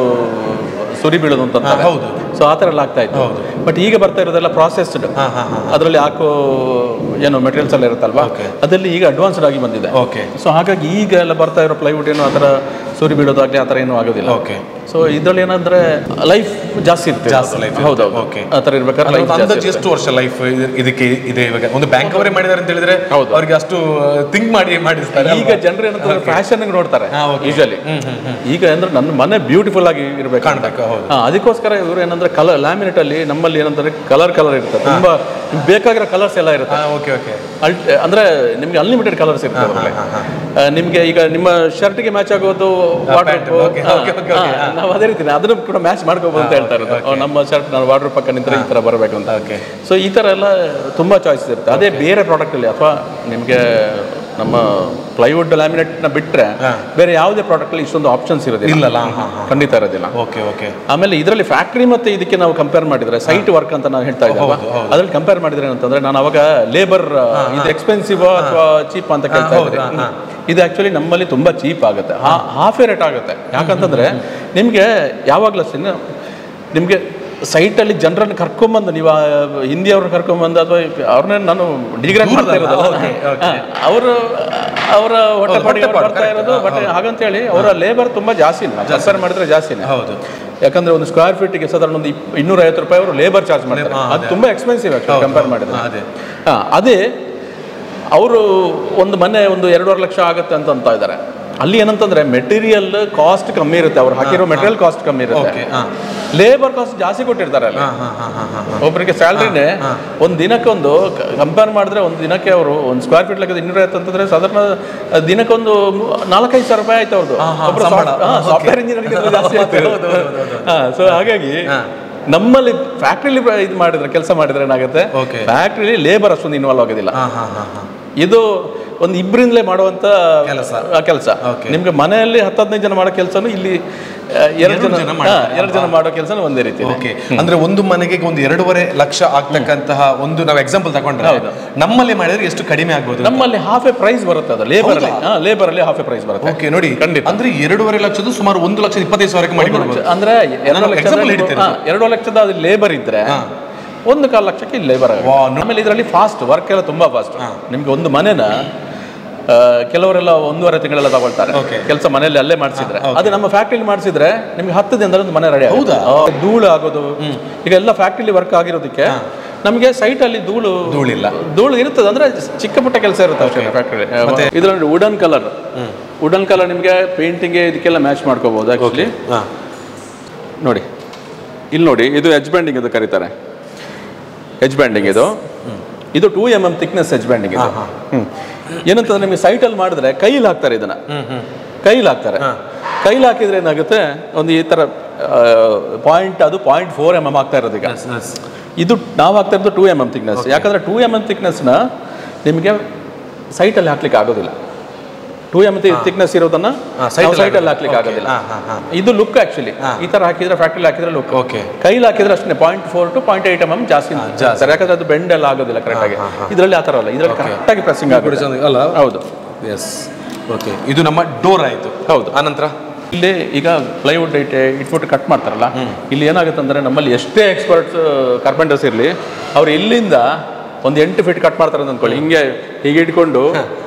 ಸುರಿ ಬೀಳೋದು ಅಂತ ಹೌದು. ಸೊ ಆ ಥರ ಎಲ್ಲ ಆಗ್ತಾ ಇತ್ತು ಬಟ್ ಈಗ ಬರ್ತಾ ಇರೋದೆಲ್ಲ ಪ್ರಾಸೆಸ್ಡ್ ಅದರಲ್ಲಿ ಹಾಕೋ ಏನು ಮೆಟೀರಿಯಲ್ಸ್ ಎಲ್ಲ ಇರುತ್ತಲ್ವಾ ಅದರಲ್ಲಿ ಈಗ ಅಡ್ವಾನ್ಸ್ಡ್ ಆಗಿ ಬಂದಿದೆ ಓಕೆ ಸೊ ಹಾಗಾಗಿ ಈಗ ಎಲ್ಲ ಬರ್ತಾ ಇರೋ ಪ್ಲೈವುಡ್ ಏನು ಆ ಥರ ಸುರಿ ಬೀಳೋದಾಗ್ಲಿ ಆ ಥರ ಏನೂ ಆಗೋದಿಲ್ಲ ಓಕೆ ಸೊ ಇದರಲ್ಲಿ ಏನಂದ್ರೆ ಲೈಫ್ ಜಾಸ್ತಿ ಇರುತ್ತೆ ಜಾಸ್ತಿ life ಇರುತ್ತೆ. ಹೌದೌದು Okay. ಆ ಥರ ಇರ್ಬೇಕಾದ್ರೆ life ಜಾಸ್ತಿ ಅಂದಾಜು ಎಷ್ಟು ವರ್ಷ ಲೈಫ್ ಇದಕ್ಕೆ ಇದೆ ಇವಾಗ ಒಂದು ಬ್ಯಾಂಕ್ ಅವರೇ ಮಾಡಿದಾರೆ ಅಂತ ಹೇಳಿದ್ರೆ ಹೌದು. ಅವ್ರಿಗೆ ಅಷ್ಟು ಥಿಂಕ್ ಮಾಡಿ ಮಾಡಿಸ್ತಾರೆ ಈಗ ಜನರು ಏನಂತಂದ್ರೆ ಫ್ಯಾಷನ್ ನೋಡ್ತಾರೆ ಹಾ, okay. ಯೂಶಲಿ ಈಗ ಅಂದ್ರೆ ನನ್ನ ಮನೆ ಬ್ಯೂಟಿಫುಲ್ ಆಗಿ ಇರ್ಬೇಕು ಅಂತ. ಕಾಣ್ಬೇಕು, ಹೌದು. ಹಾ, ಅದಕ್ಕೋಸ್ಕರ ಇವರು ಏನಂದ್ರೆ ಕಲರ್ ಲ್ಯಾಮಿನೇಟ್ ಅಲ್ಲಿ ನಮ್ಮಲ್ಲಿ ಏನಂದ್ರೆ ಕಲರ್ ಕಲರ್ ಇರುತ್ತೆ ತುಂಬಾ ನಿಮ್ಗೆ ಬೇಕಾಗಿರೋ ಕಲರ್ಸ್ ಎಲ್ಲ ಇರುತ್ತೆ ಓಕೆ ಓಕೆ ಅಲ್ಟ್ ಅಂದ್ರೆ ನಿಮ್ಗೆ ಅನ್ಲಿಮಿಟೆಡ್ ಕಲರ್ಸ್ ಇರ್ತದೆ ಅದ್ರಲ್ಲಿ. ಆ, ನಿಮ್ಗೆ ಈಗ ನಿಮ್ಮ ಶರ್ಟ್ಗೆ ಮ್ಯಾಚ್ ಆಗೋದು pant, okay, okay, okay, okay, ಹಾ. ನಾವು ಅದೇ ರೀತಿ ಅದನ್ನು ಕೂಡ ಮ್ಯಾಚ್ ಮಾಡ್ಕೋಬಹುದು ಅಂತ ಹೇಳ್ತಾ ಇರೋದು ಓ, ನಮ್ಮ ಶರ್ಟ್ ನಾನು ವಾರ್ಡ್ರ್ ಪಕ್ಕ ನಿಂತರೆ ಈ ತರ ಬರಬೇಕು ಅಂತ Okay. ಸೊ ಈ ತರ ಎಲ್ಲ ತುಂಬಾ ಚಾಯ್ಸಸ್ ಇರುತ್ತೆ ಅದೇ ಬೇರೆ ಪ್ರಾಡಕ್ಟ್ ಅಲ್ಲಿ ಅಥವಾ ನಿಮ್ಗೆ ನಮ್ಮ ಪ್ಲೈವುಡ್ ಲ್ಯಾಮಿನೇಟ್ನ ಬಿಟ್ಟರೆ ಬೇರೆ ಯಾವುದೇ ಪ್ರಾಡಕ್ಟಲ್ಲಿ ಇಷ್ಟೊಂದು ಆಪ್ಷನ್ಸ್ ಇರೋದಿಲ್ಲ ಇಲ್ಲಲ್ಲ? ಹಾ, ಖಂಡಿತ ಇರೋದಿಲ್ಲ ಓಕೆ ಓಕೆ ಆಮೇಲೆ ಇದರಲ್ಲಿ ಫ್ಯಾಕ್ಟ್ರಿ ಮತ್ತೆ ಇದಕ್ಕೆ ನಾವು ಕಂಪೇರ್ ಮಾಡಿದ್ರೆ ಸೈಟ್ ವರ್ಕ್ ಅಂತ ನಾವು ಹೇಳ್ತಾ ಇದ್ದೇವೆ ಅದ್ರಲ್ಲಿ ಕಂಪೇರ್ ಮಾಡಿದ್ರೆ ಏನಂತಂದ್ರೆ ನಾನು ಅವಾಗ ಲೇಬರ್ ಇದು ಎಕ್ಸ್ಪೆನ್ಸಿವ್ ಅಥವಾ ಚೀಪ್ ಅಂತ ಕೇಳ್ತಾ ಇದ್ದೆ ಇದು ಆಕ್ಚುಲಿ ನಮ್ಮಲ್ಲಿ ತುಂಬಾ ಚೀಪ್ ಆಗುತ್ತೆ ಹಾಫ್ ರೇಟ್ ಆಗುತ್ತೆ ಯಾಕಂತಂದ್ರೆ ನಿಮಗೆ ಯಾವಾಗಲೂ ಅಷ್ಟೇ ನಿಮಗೆ ಸೈಟಲ್ಲಿ ಜನರನ್ನು ಕರ್ಕೊಂಬಂದು ನೀವು ಆ ಹಿಂದಿಯವ್ರನ್ನ ಕರ್ಕೊಂಬಂದು ಅಥವಾ ಅವ್ರನ್ನ ನಾನು ಡಿಗ್ರೇಡ್ ಮಾಡ್ತಾ ಇರೋದಲ್ಲ ಅವರು ಅವರ ಹೊಟ್ಟೆಪಾಡಿಗೆ ಅವ್ರು ಬರ್ತಾ ಇರೋದು ಬಟ್ ಹಾಗಂತೇಳಿ ಅವರ ಲೇಬರ್ ತುಂಬಾ ಜಾಸ್ತಿ ಇಲ್ಲ ಕಂಪೇರ್ ಮಾಡಿದ್ರೆ ಜಾಸ್ತಿನೇ ಹೌದು ಯಾಕಂದ್ರೆ ಒಂದು ಸ್ಕ್ವೇರ್ ಫೀಟ್ಗೆ ಸಾಧಾರಣ ಒಂದು ಇಪ್- ಇನ್ನೂರ ಐವತ್ತು ರೂಪಾಯಿ ಅವರು ಲೇಬರ್ ಚಾರ್ಜ್ ಮಾಡ್ತಾರೆ ಅದು ತುಂಬಾ ಎಕ್ಸ್ಪೆನ್ಸಿವ್ ಆಕ್ಚುಲಿ ಕಂಪೇರ್ ಮಾಡಿದ್ರೆ ಅದೇ. ಹಾ, ಅದೇ ಅವರು ಒಂದು ಮನೆ ಒಂದು ಎರಡೂವರೆ ಲಕ್ಷ ಆಗುತ್ತೆ ಅಂತ ಅಂತ ಇದ್ದಾರೆ ಅಲ್ಲಿ ಏನಂತಂದ್ರೆ ಮೆಟೀರಿಯಲ್ ಕಾಸ್ಟ್ ಕಮ್ಮಿ ಇರುತ್ತೆ ಅವ್ರು ಹಾಕಿರೋ ಮೆಟೀರಿಯಲ್ ಕಾಸ್ಟ್ ಕಮ್ಮಿ ಇರುತ್ತೆ Okay, ಹಾ. ಲೇಬರ್ ಕಾಸ್ಟ್ ಜಾಸ್ತಿ ಕೊಟ್ಟಿರ್ತಾರೆ ಅಲ್ಲಿ ಒಬ್ಬರಿಗೆ ಸ್ಯಾಲ್ರಿನೇ ಒಂದು ದಿನಕ್ಕೊಂದು ಕಂಪೇರ್ ಮಾಡಿದ್ರೆ ಒಂದು ದಿನಕ್ಕೆ ಅವರು ಒಂದು ಸ್ಕ್ವೇರ್ ಫೀಟ್ ಲೆಕ್ಕದ ಇನ್ನೂರ ಐವತ್ತು ಅಂತಂದ್ರೆ ಸಾಧಾರಣ ದಿನಕ್ಕೊಂದು ಮೂ- ನಾಲ್ಕೈದು ಸಾವಿರ ರೂಪಾಯಿ ಆಯ್ತು ಅವ್ರದ್ದು ಒಬ್ರು ಸಾಫ್ಟ್ವೇರ್ ಇಂಜಿನಿಯರ್ ಜಾಸ್ತಿ ಆಯ್ತು ಸೊ ಹಾಗಾಗಿ ನಮ್ಮಲ್ಲಿ ಫ್ಯಾಕ್ಟ್ರಿಲಿ ಇದು ಮಾಡಿದ್ರೆ ಕೆಲಸ ಮಾಡಿದ್ರೆ ಏನಾಗುತ್ತೆ Okay. ಫ್ಯಾಕ್ಟ್ರಿಲಿ ಲೇಬರ್ ಅಷ್ಟೊಂದು ಇನ್ವಾಲ್ವ್ ಆಗೋದಿಲ್ಲ ಹಾ ಹಾ ಹಾ ಹಾ ಇದು ಒಂದು ಇಬ್ಬರಿಂದಲೇ ಮಾಡುವಂತ ಕೆಲಸ. ಕೆಲಸ Okay. ನಿಮ್ಗೆ ಮನೆಯಲ್ಲಿ ಹತ್ತು ಹದಿನೈದು ಜನ ಮಾಡೋ ಕೆಲಸನೂ ಇಲ್ಲಿ ಆ, ಎರಡು ಎರಡು ಜನ ಜನ ಹಾ, ಮಾಡ್ತಾರೆ. ಎರಡು ಜನ ಮಾಡೋ ಕೆಲಸ ಒಂದೇ ರೀತಿ ಇದೆ. ಓಕೆ ಅಂದ್ರೆ ಒಂದು ಮನೆಗೆ ಒಂದು ಎರಡೂವರೆ ಲಕ್ಷ ಆಗ್ತಕ್ಕಂತಹ ಒಂದು ನಾವು ಎಕ್ಸಾಂಪಲ್ ತಗೊಂಡ್ರೆ ಹೌದು. ನಮ್ಮಲ್ಲಿ ಮಾಡಿದ್ರೆ ಎಷ್ಟು ಕಡಿಮೆ ಆಗ್ಬೋದು ನಮ್ಮಲ್ಲಿ ಹಾಫ್ ಎ ಪ್ರೈಸ್ ಬರುತ್ತೆ ಅದು ಲೇಬರ್ ಅಲ್ಲಿ ಲೇಬರ್ ಅಲ್ಲಿ ಹಾಫ್ ಎ ಪ್ರೈಸ್ ಬರುತ್ತೆ ಓಕೆ ನೋಡಿ ಖಂಡಿತ. ಅಂದ್ರೆ ಎರಡೂವರೆ ಲಕ್ಷದ ಸುಮಾರು ಒಂದು ಲಕ್ಷದ ಇಪ್ಪತ್ತೈದು ಸಾವಿರಕ್ಕೆ ಮಾಡಿ ಒಂದು ಲಕ್ಷ- ಅಂದ್ರೆ ಎರಡು ನಾನು ಲಕ್ಷದ example ಹಿಡಿತೇನೆ. ಹಾ, ಎರಡು ಲಕ್ಷದ ಅದು ಲೇಬರ್ ಇದ್ರೆ ಒಂದು ಕಾಲು ಲಕ್ಷಕ್ಕೆ ಲೇಬರ್ ವಾ, ನೋಡಿ. ಆಮೇಲೆ ಇದರಲ್ಲಿ ಫಾಸ್ಟ್ ವರ್ಕ್ ಎಲ್ಲ ತುಂಬಾ ಫಾಸ್ಟ್ ನಿಮ್ಗೆ ಒಂದು ಮನೆನ ಆ, ಕೆಲವರೆಲ್ಲ ಒಂದೂವರೆ ತಿಂಗಳೆಲ್ಲ ತಗೊಳ್ತಾರೆ Okay. ಕೆಲಸ ಮನೆಯಲ್ಲಿ ಅಲ್ಲೇ ಮಾಡಿಸಿದ್ರೆ ಅದು ನಮ್ಮ ಫ್ಯಾಕ್ಟ್ರಿಲಿ ಮಾಡಿಸಿದ್ರೆ ನಿಮ್ಗೆ ಹತ್ತು ದಿನದಲ್ಲಿ ಒಂದು ಮನೆ ರೆಡಿ ಹೌದಾ? ಧೂಳು ಆಗೋದು ಈಗ ಎಲ್ಲ ಫ್ಯಾಕ್ಟ್ರಿಲಿ ವರ್ಕ್ ಆಗಿರೋದಕ್ಕೆ ನಮಗೆ ಸೈಟ್ ಅಲ್ಲಿ ಧೂಳು ಧೂಳಿಲ್ಲ. ಧೂಳು ಇರ್ತದೆ ಅಂದ್ರೆ ಚಿಕ್ಕ ಪುಟ್ಟ ಕೆಲಸ ಇರುತ್ತೆ ಅಷ್ಟೇ ಫ್ಯಾಕ್ಟ್ರಿ ಮತ್ತೆ ಇದರಲ್ಲಿ ವುಡನ್ ಕಲರ್ ವುಡನ್ ಕಲರ್ ನಿಮಗೆ ಪೇಂಟಿಂಗ್ ಇದಕ್ಕೆಲ್ಲ ಮ್ಯಾಚ್ ಮಾಡ್ಕೋಬಹುದು ಆಕ್ಚುಲಿ ಹಾ ನೋಡಿ ಇಲ್ಲಿ ನೋಡಿ ಇದು ಎಜ್ ಬ್ಯಾಂಡಿಂಗ್ ಇದು ಕರೀತಾರೆ ಎಜ್ ಬ್ಯಾಂಡಿಂಗ್ ಇದು ಇದು two M M thickness edge banding ಇದು ಹ್ಮ್. ಏನಂತಂದ್ರೆ ನಿಮಗೆ ಸೈಟಲ್ಲಿ ಮಾಡಿದ್ರೆ ಕೈಲಿ ಹಾಕ್ತಾರೆ ಇದನ್ನ ಕೈಲಿ ಹಾಕ್ತಾರೆ ಕೈಲಿ ಹಾಕಿದ್ರೆ ಏನಾಗುತ್ತೆ ಒಂದು ಈ ತರ ಪಾಯಿಂಟ್ ಅದು ಪಾಯಿಂಟ್ ಫೋರ್ ಎಮ್ ಎಮ್ ಆಗ್ತಾ ಇರೋದು ಈಗ ಇದು ನಾವು ಹಾಕ್ತಾ ಇರೋದು ಟೂ ಎಮ್ ಎಮ್ ಥಿಕ್ನೆಸ್ ಯಾಕಂದ್ರೆ ಟೂ ಎಮ್ ಎಮ್ ಥಿಕ್ನೆಸ್ನ ನಿಮಗೆ ಸೈಟಲ್ಲಿ ಹಾಕ್ಲಿಕ್ಕೆ ಆಗೋದಿಲ್ಲ ಟೂ ಎಮ್ ಥಿಕ್ನೆಸ್ ಇರೋದನ್ನ site ಅಲ್ಲಿ ಸೈಟಲ್ಲಿ ಹಾಕ್ಲಿಕ್ಕೆ Okay. ಆಗೋದಿಲ್ಲ ಹಾ, ಹಾ, ಹಾ. ಇದು ಲುಕ್ ಆಕ್ಚುಲಿ ಈ ತರ ಹಾಕಿದ್ರೆ ಫ್ಯಾಕ್ಟ್ರಿ ಹಾಕಿದ್ರೆ ಲುಕ್ Okay. ಕೈಲಿ ಹಾಕಿದ್ರೆ ಅಷ್ಟೇ point four two point eight M M ಜಾಸ್ತಿ ಸರ್ ಯಾಕಂದ್ರೆ ಅದು ಬೆಂಡ್ ಎಲ್ಲ ಆಗೋದಿಲ್ಲ ಕರೆಕ್ಟ್ ಆಗಿ ಇದರಲ್ಲಿ ಆ ಥರ ಅಲ್ಲ ಇದರಲ್ಲಿ ಕರೆಕ್ಟ್ ಆಗಿ ಪ್ರೆಸಿಂಗ್ ಆಗುತ್ತೆ ಅಲ್ಲ ಹೌದು ಎಸ್ ಓಕೆ ಇದು ನಮ್ಮ ಡೋರ್ ಆಯ್ತು ಹೌದು. ಆನಂತರ ಇಲ್ಲಿ ಈಗ ಪ್ಲೈವುಡ್ ಇಟ್ ಇಟ್ಬಿಟ್ಟು ಕಟ್ ಮಾಡ್ತಾರಲ್ಲ ಇಲ್ಲಿ ಏನಾಗುತ್ತೆ ಅಂದ್ರೆ ನಮ್ಮಲ್ಲಿ ಎಷ್ಟೇ ಎಕ್ಸ್ಪರ್ಟ್ಸ್ ಕಾರ್ಪೆಂಟರ್ಸ್ ಇರಲಿ ಅವ್ರು ಇಲ್ಲಿಂದ ಒಂದು ಎಂಟು ಫೀಟ್ ಕಟ್ ಮಾಡ್ತಾರೆ ಅಂತ ಅನ್ಕೊಳ್ಳಿ ಹಿಂಗೆ ಹೀಗೆ ಇಟ್ಕೊಂಡು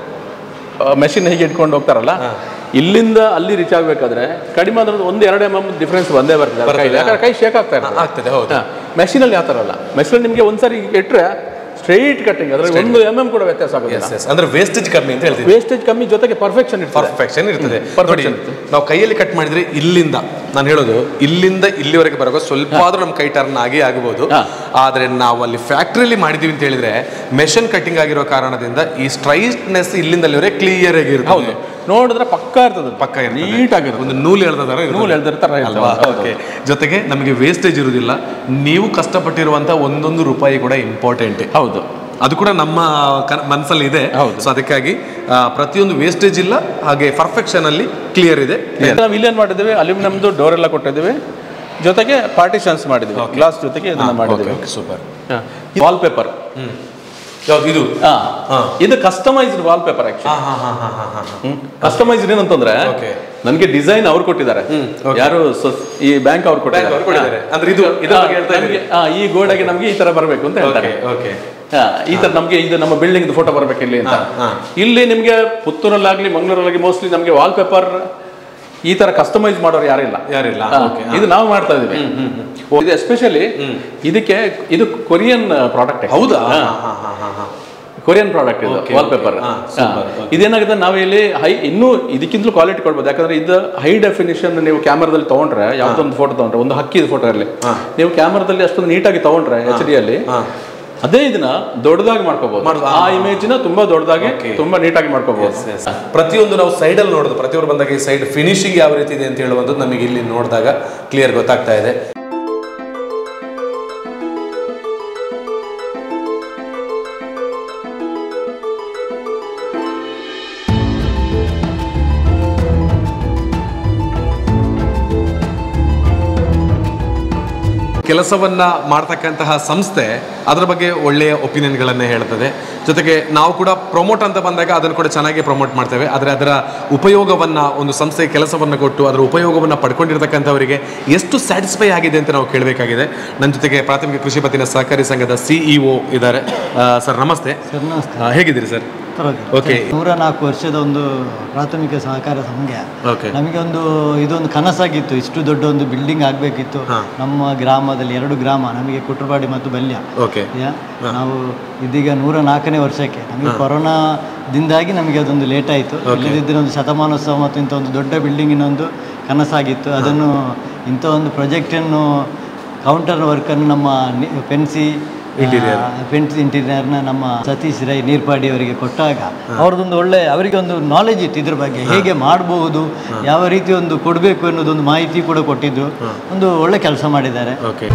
ಮೆಷಿನ್ ಹೀಗೆ ಇಟ್ಕೊಂಡು ಹೋಗ್ತಾರಲ್ಲ ಇಲ್ಲಿಂದ ಅಲ್ಲಿ ರೀಚ್ ಆಗಬೇಕಾದ್ರೆ ಕಡಿಮೆ ಅಂದ್ರೆ ಒಂದು ಎರಡು ಎಮ್ ಎಮ್ ಡಿಫ್ರೆನ್ಸ್ ಬಂದೇ ಬರ್ತದೆ ಅವ್ರ ಕೈಲಿ. ಯಾಕಂದ್ರೆ ಕೈ ಶೇಕ್ ಆಗ್ತಾ ಇರ್ತದೆ ಆಗ್ತದೆ ಹೌದು ಮೆಷಿನಲ್ಲಿ ಆ ಥರ ಅಲ್ಲ ಮೆಷಿನಲ್ಲಿ ನಿಮಗೆ ಒಂದ್ಸರಿ ಇಟ್ಟರೆ ಸ್ಟ್ರೈಟ್ ಕಟ್ಟಿಂಗ್ ಅದ್ರಲ್ಲಿ ಒಂದು ಎಮ್ ಎಮ್ ಕೂಡ ವ್ಯತ್ಯಾಸ ಆಗೋದಿಲ್ಲ ಎಸ್ ಎಸ್ ಅಂದ್ರೆ ವೇಸ್ಟೇಜ್ ಕಮ್ಮಿ ಅಂತ ಹೇಳ್ತೀವಿ ವೇಸ್ಟೇಜ್ ಕಮ್ಮಿ ಜೊತೆಗೆ ಪರ್ಫೆಕ್ಷನ್ ಇರ್ತದೆ ಪರ್ಫೆಕ್ಷನ್ ಇರ್ತದೆ ನೋಡಿ perfection ಇರ್ತದೆ. ನಾವು ಕೈಯಲ್ಲಿ ಕಟ್ ಮಾಡಿದ್ರೆ ಇಲ್ಲಿಂದ ನಾನು ಹೇಳೋದು ಇಲ್ಲಿಂದ ಇಲ್ಲಿವರೆಗೆ ಬರೋ ಸ್ವಲ್ಪ ಆದ್ರೂ ನಮ್ಮ ಕೈ ಟರ್ನ್ ಆಗಿ ಆಗಬಹುದು ಹಾ. ಆದ್ರೆ ನಾವು ಅಲ್ಲಿ ಫ್ಯಾಕ್ಟ್ರಿಯಲ್ಲಿ ಮಾಡಿದೀವಿ ಅಂತ ಹೇಳಿದ್ರೆ ಮೆಷನ್ ಕಟ್ಟಿಂಗ್ ಆಗಿರೋ ಕಾರಣದಿಂದ ಈ ಸ್ಟ್ರೈಟ್ನೆಸ್ ಇಲ್ಲಿಂದ ಅಲ್ಲಿವರೆಗೆ ಕ್ಲಿಯರ್ ಆಗಿ ಹೌದು ಇರುತ್ತೆ ನೋಡಿದ್ರೆ ಪಕ್ಕ ಇರ್ತದೆ ಪಕ್ಕ ಇರ್ತದೆ. ನೀಟ್ ಆಗಿರುತ್ತೆ ಒಂದು ನೂಲು ಎಳ್ದ ತರ ಇರ್ತದೆ. ನೂಲು ಎಳ್ದಿರೋ ತರ ಇರ್ತದೆ. ಅಲ್ವಾ ಹೌದು. ಓಕೆ ಜೊತೆಗೆ ನಮಗೆ ವೇಸ್ಟೇಜ್ ಇರುವುದಿಲ್ಲ ನೀವು ಕಷ್ಟಪಟ್ಟಿರುವಂತ ಒಂದೊಂದು ರೂಪಾಯಿ ಕೂಡ ಇಂಪಾರ್ಟೆಂಟ್ ಹೌದು ಅದು ಕೂಡ ನಮ್ಮ ಕ- ಮನಸ್ಸಲ್ಲಿ ಇದೆ ಹೌದು. ಸೊ ಅದಕ್ಕಾಗಿ ಆ, ಪ್ರತಿಯೊಂದು ವೇಸ್ಟೇಜ್ ಇಲ್ಲ ಹಾಗೆ ಪರ್ಫೆಕ್ಷನ್ ಅಲ್ಲಿ ಕ್ಲಿಯರ್ ಇದೆ ನಾವು ಇಲ್ಲೇನ್ ಮಾಡಿದ್ದೀವಿ ಅಲ್ಯೂಮಿನಿಯಮ್ದು ಡೋರ್ ಎಲ್ಲ ಕೊಟ್ಟಿದ್ದೀವಿ ಜೊತೆಗೆ ಪಾರ್ಟಿಷನ್ಸ್ ಮಾಡಿದ್ವಿ ಗ್ಲಾಸ್ ಜೊತೆಗೆ ಇದನ್ನ ಮಾಡಿದ್ದೀವಿ ಸೂಪರ್ ವಾಲ್ ಪೇಪರ್ ಯಾವ್ದು ಇದು ಇದು ಕಸ್ಟಮೈಸ್ಡ್ ವಾಲ್ ಪೇಪರ್ ಆಕ್ಚುಲಿ ಹಾ ಹಾ ಹಾ ಹಾ ಹಾ ಹಾ ಕಸ್ಟಮೈಸ್ಡ್ ಏನಂತಂದ್ರೆ Okay. ನನಗೆ ಡಿಸೈನ್ ಅವ್ರು ಕೊಟ್ಟಿದ್ದಾರೆ okay. ಯಾರು ಸೊ- ಈ ಬ್ಯಾಂಕ್ ಅವ್ರು Bank ಅವ್ರು ಕೊಟ್ಟಿದ್ದಾರೆ. ಅಂದ್ರೆ ಇದು- ಇದ್ರ ಬಗ್ಗೆ ಹೇಳ್ತಾ ನಮ್ಗೆ ಆ, ಈ ಗೋಡೆಗೆ ನಮ್ಗೆ ಈ ತರ ಬರಬೇಕು ಅಂತ ಹೇಳ್ತಾರೆ ಓಕೆ ಹಾ, ಈ ತರ ನಮ್ಗೆ ಇದು ನಮ್ಮ ಬಿಲ್ಡಿಂಗ್ ಫೋಟೋ ಬರ್ಬೇಕು ಇಲ್ಲಿ ಅಂತ ಹಾ. ಇಲ್ಲಿ ನಿಮ್ಗೆ ಪುತ್ತೂರಲ್ಲಾಗ್ಲಿ ಮಂಗಳೂರಲ್ಲಾಗ್ಲಿ ಮೋಸ್ಟ್ಲಿ ನಮ್ಗೆ ವಾಲ್ ಪೇಪರ್ ಈ ತರ ಕಸ್ಟಮೈಸ್ ಮಾಡೋರು ಯಾರಿಲ್ಲ ಯಾರಿಲ್ಲ ಹಾ, ಓಕೆ ಇದು ನಾವು ಮಾಡ್ತಾ ಇದೀವಿ ಇದು ಎಸ್ಪೆಷಲಿ ಇದಕ್ಕೆ ಇದು ಕೊರಿಯನ್ ಪ್ರಾಡಕ್ಟ್ ಹೌದಾ ಹಾ ಹಾ ಹಾ ಹಾ ಹಾ ಕೊರಿಯನ್ ಪ್ರಾಡಕ್ಟ್ ಇದು Okay, ವಾಲ್ okay. ಪೇಪರ್ ಹಾ, super, ಇದೇನಾಗುತ್ತೆ ನಾವು ಇಲ್ಲಿ ಹೈ ಇನ್ನೂ ಇದಕ್ಕಿಂತಲೂ ಕ್ವಾಲಿಟಿ ಕೊಡ್ಬೋದು ಯಾಕಂದ್ರೆ ಇದು ಹೈ ಡೆಫಿನಿಷನ್ ನೀವು ಕ್ಯಾಮ್ರಾದಲ್ಲಿ ತಗೊಂಡ್ರೆ ಯಾವ್ದೊಂದು ಫೋಟೋ ತಗೊಂಡ್ರೆ ಒಂದು ಹಕ್ಕಿದ ಫೋಟೋ ಇರಲಿ ನೀವು ಕ್ಯಾಮ್ರಾದಲ್ಲಿ ಅಷ್ಟೊಂದು ನೀಟಾಗಿ ತಗೊಂಡ್ರೆ ಎಚ್ ಡಿ ಅಲ್ಲಿ ಅದೇ ಇದನ್ನ ದೊಡ್ಡದಾಗಿ ಮಾಡ್ಕೋಬಹುದು ಮಾಡ್ಬೋದು. ಆ ಇಮೇಜ್ನ ತುಂಬಾ ದೊಡ್ಡದಾಗಿ ತುಂಬಾ ನೀಟಾಗಿ ಮಾಡ್ಕೋಬಹುದು ಪ್ರತಿಯೊಂದು ನಾವು ಸೈಡಲ್ಲಿ ನೋಡೋದು ಪ್ರತಿಯೊಬ್ಬರು ಬಂದಾಗ ಈ ಸೈಡ್ ಫಿನಿಶಿಂಗ್ ಯಾವ ರೀತಿ ಇದೆ ಅಂತ ಹೇಳುವಂಥದ್ದು ನಮಗೆ ಇಲ್ಲಿ ನೋಡಿದಾಗ ಕ್ಲಿಯರ್ ಗೊತ್ತಾಗ್ತಾ ಇದೆ ಕೆಲಸವನ್ನ ಮಾಡ್ತಕ್ಕಂತಹ ಸಂಸ್ಥೆ ಅದರ ಬಗ್ಗೆ ಒಳ್ಳೆಯ ಒಪಿನಿಯನ್ಗಳನ್ನೇ ಹೇಳ್ತದೆ ಜೊತೆಗೆ ನಾವು ಕೂಡ ಪ್ರಮೋಟ್ ಅಂತ ಬಂದಾಗ ಅದನ್ನು ಕೂಡ ಚೆನ್ನಾಗಿ ಪ್ರಮೋಟ್ ಮಾಡ್ತೇವೆ ಆದರೆ ಅದರ ಉಪಯೋಗವನ್ನ ಒಂದು ಸಂಸ್ಥೆಗೆ ಕೆಲಸವನ್ನು ಕೊಟ್ಟು ಅದರ ಉಪಯೋಗವನ್ನು ಪಡ್ಕೊಂಡಿರ್ತಕ್ಕಂಥವರಿಗೆ ಎಷ್ಟು ಸ್ಯಾಟಿಸ್ಫೈ ಆಗಿದೆ ಅಂತ ನಾವು ಕೇಳಬೇಕಾಗಿದೆ ನನ್ನ ಜೊತೆಗೆ ಪ್ರಾಥಮಿಕ ಕೃಷಿ ಪತ್ತಿನ ಸಹಕಾರಿ ಸಂಘದ ಸಿಇಒ ಇದ್ದಾರೆ ಸರ್ ನಮಸ್ತೆ ಸರ್ ನಮಸ್ತೆ ಆ, ಹೇಗಿದ್ದೀರಿ ಸರ್ ಪರವಾಗಿಲ್ಲ. Okay. ನೂರ ನಾಲ್ಕು ವರ್ಷದ ಒಂದು ಪ್ರಾಥಮಿಕ ಸಹಕಾರ ಸಂಘ Okay. ನಮಗೆ ಒಂದು ಇದೊಂದು ಕನಸಾಗಿತ್ತು ಇಷ್ಟು ದೊಡ್ಡ ಒಂದು ಬಿಲ್ಡಿಂಗ್ ಆಗಬೇಕಿತ್ತು ನಮ್ಮ ಗ್ರಾಮದಲ್ಲಿ ಎರಡು ಗ್ರಾಮ ನಮಗೆ ಕುಟ್ರಪಾಡಿ ಮತ್ತು ಬಲ್ಯ ಓಕೆ ಯಾ? ನಾವು ಇದೀಗ ನೂರ ನಾಲ್ಕನೇ ವರ್ಷಕ್ಕೆ ನಮಗೆ ಕೊರೋನಾದಿಂದಾಗಿ ನಮಗೆ ಅದೊಂದು ಲೇಟ್ ಆಯಿತು ಇಲ್ಲದಿದ್ದರೆ ಒಂದು ಶತಮಾನೋತ್ಸವ ಮತ್ತು ಇಂಥ ಒಂದು ದೊಡ್ಡ ಬಿಲ್ಡಿಂಗಿನ ಒಂದು ಕನಸಾಗಿತ್ತು ಅದನ್ನು ಇಂಥ ಒಂದು ಪ್ರಾಜೆಕ್ಟನ್ನು ಕೌಂಟರ್ ವರ್ಕನ್ನು ನಮ್ಮ ನಿ- ಪೆನ್ಸಿ ಪೆನ್ಸಿ ಇಂಟೀರಿಯರ್ನ ನಮ್ಮ ಸತೀಶ್ ರೈ ನೀರ್ಪಾಡಿ ಅವರಿಗೆ ಕೊಟ್ಟಾಗ ಅವ್ರದ್ದೊಂದು ಒಳ್ಳೆ ಅವರಿಗೆ ಒಂದು ನಾಲೆಜ್ ಇತ್ತು ಇದ್ರ ಬಗ್ಗೆ ಹೇಗೆ ಮಾಡಬಹುದು ಯಾವ ರೀತಿ ಒಂದು ಕೊಡಬೇಕು ಅನ್ನೋದೊಂದು ಮಾಹಿತಿ ಕೂಡ ಕೊಟ್ಟಿದ್ದು ಒಂದು ಒಳ್ಳೆ ಕೆಲಸ ಮಾಡಿದ್ದಾರೆ ಓಕೆ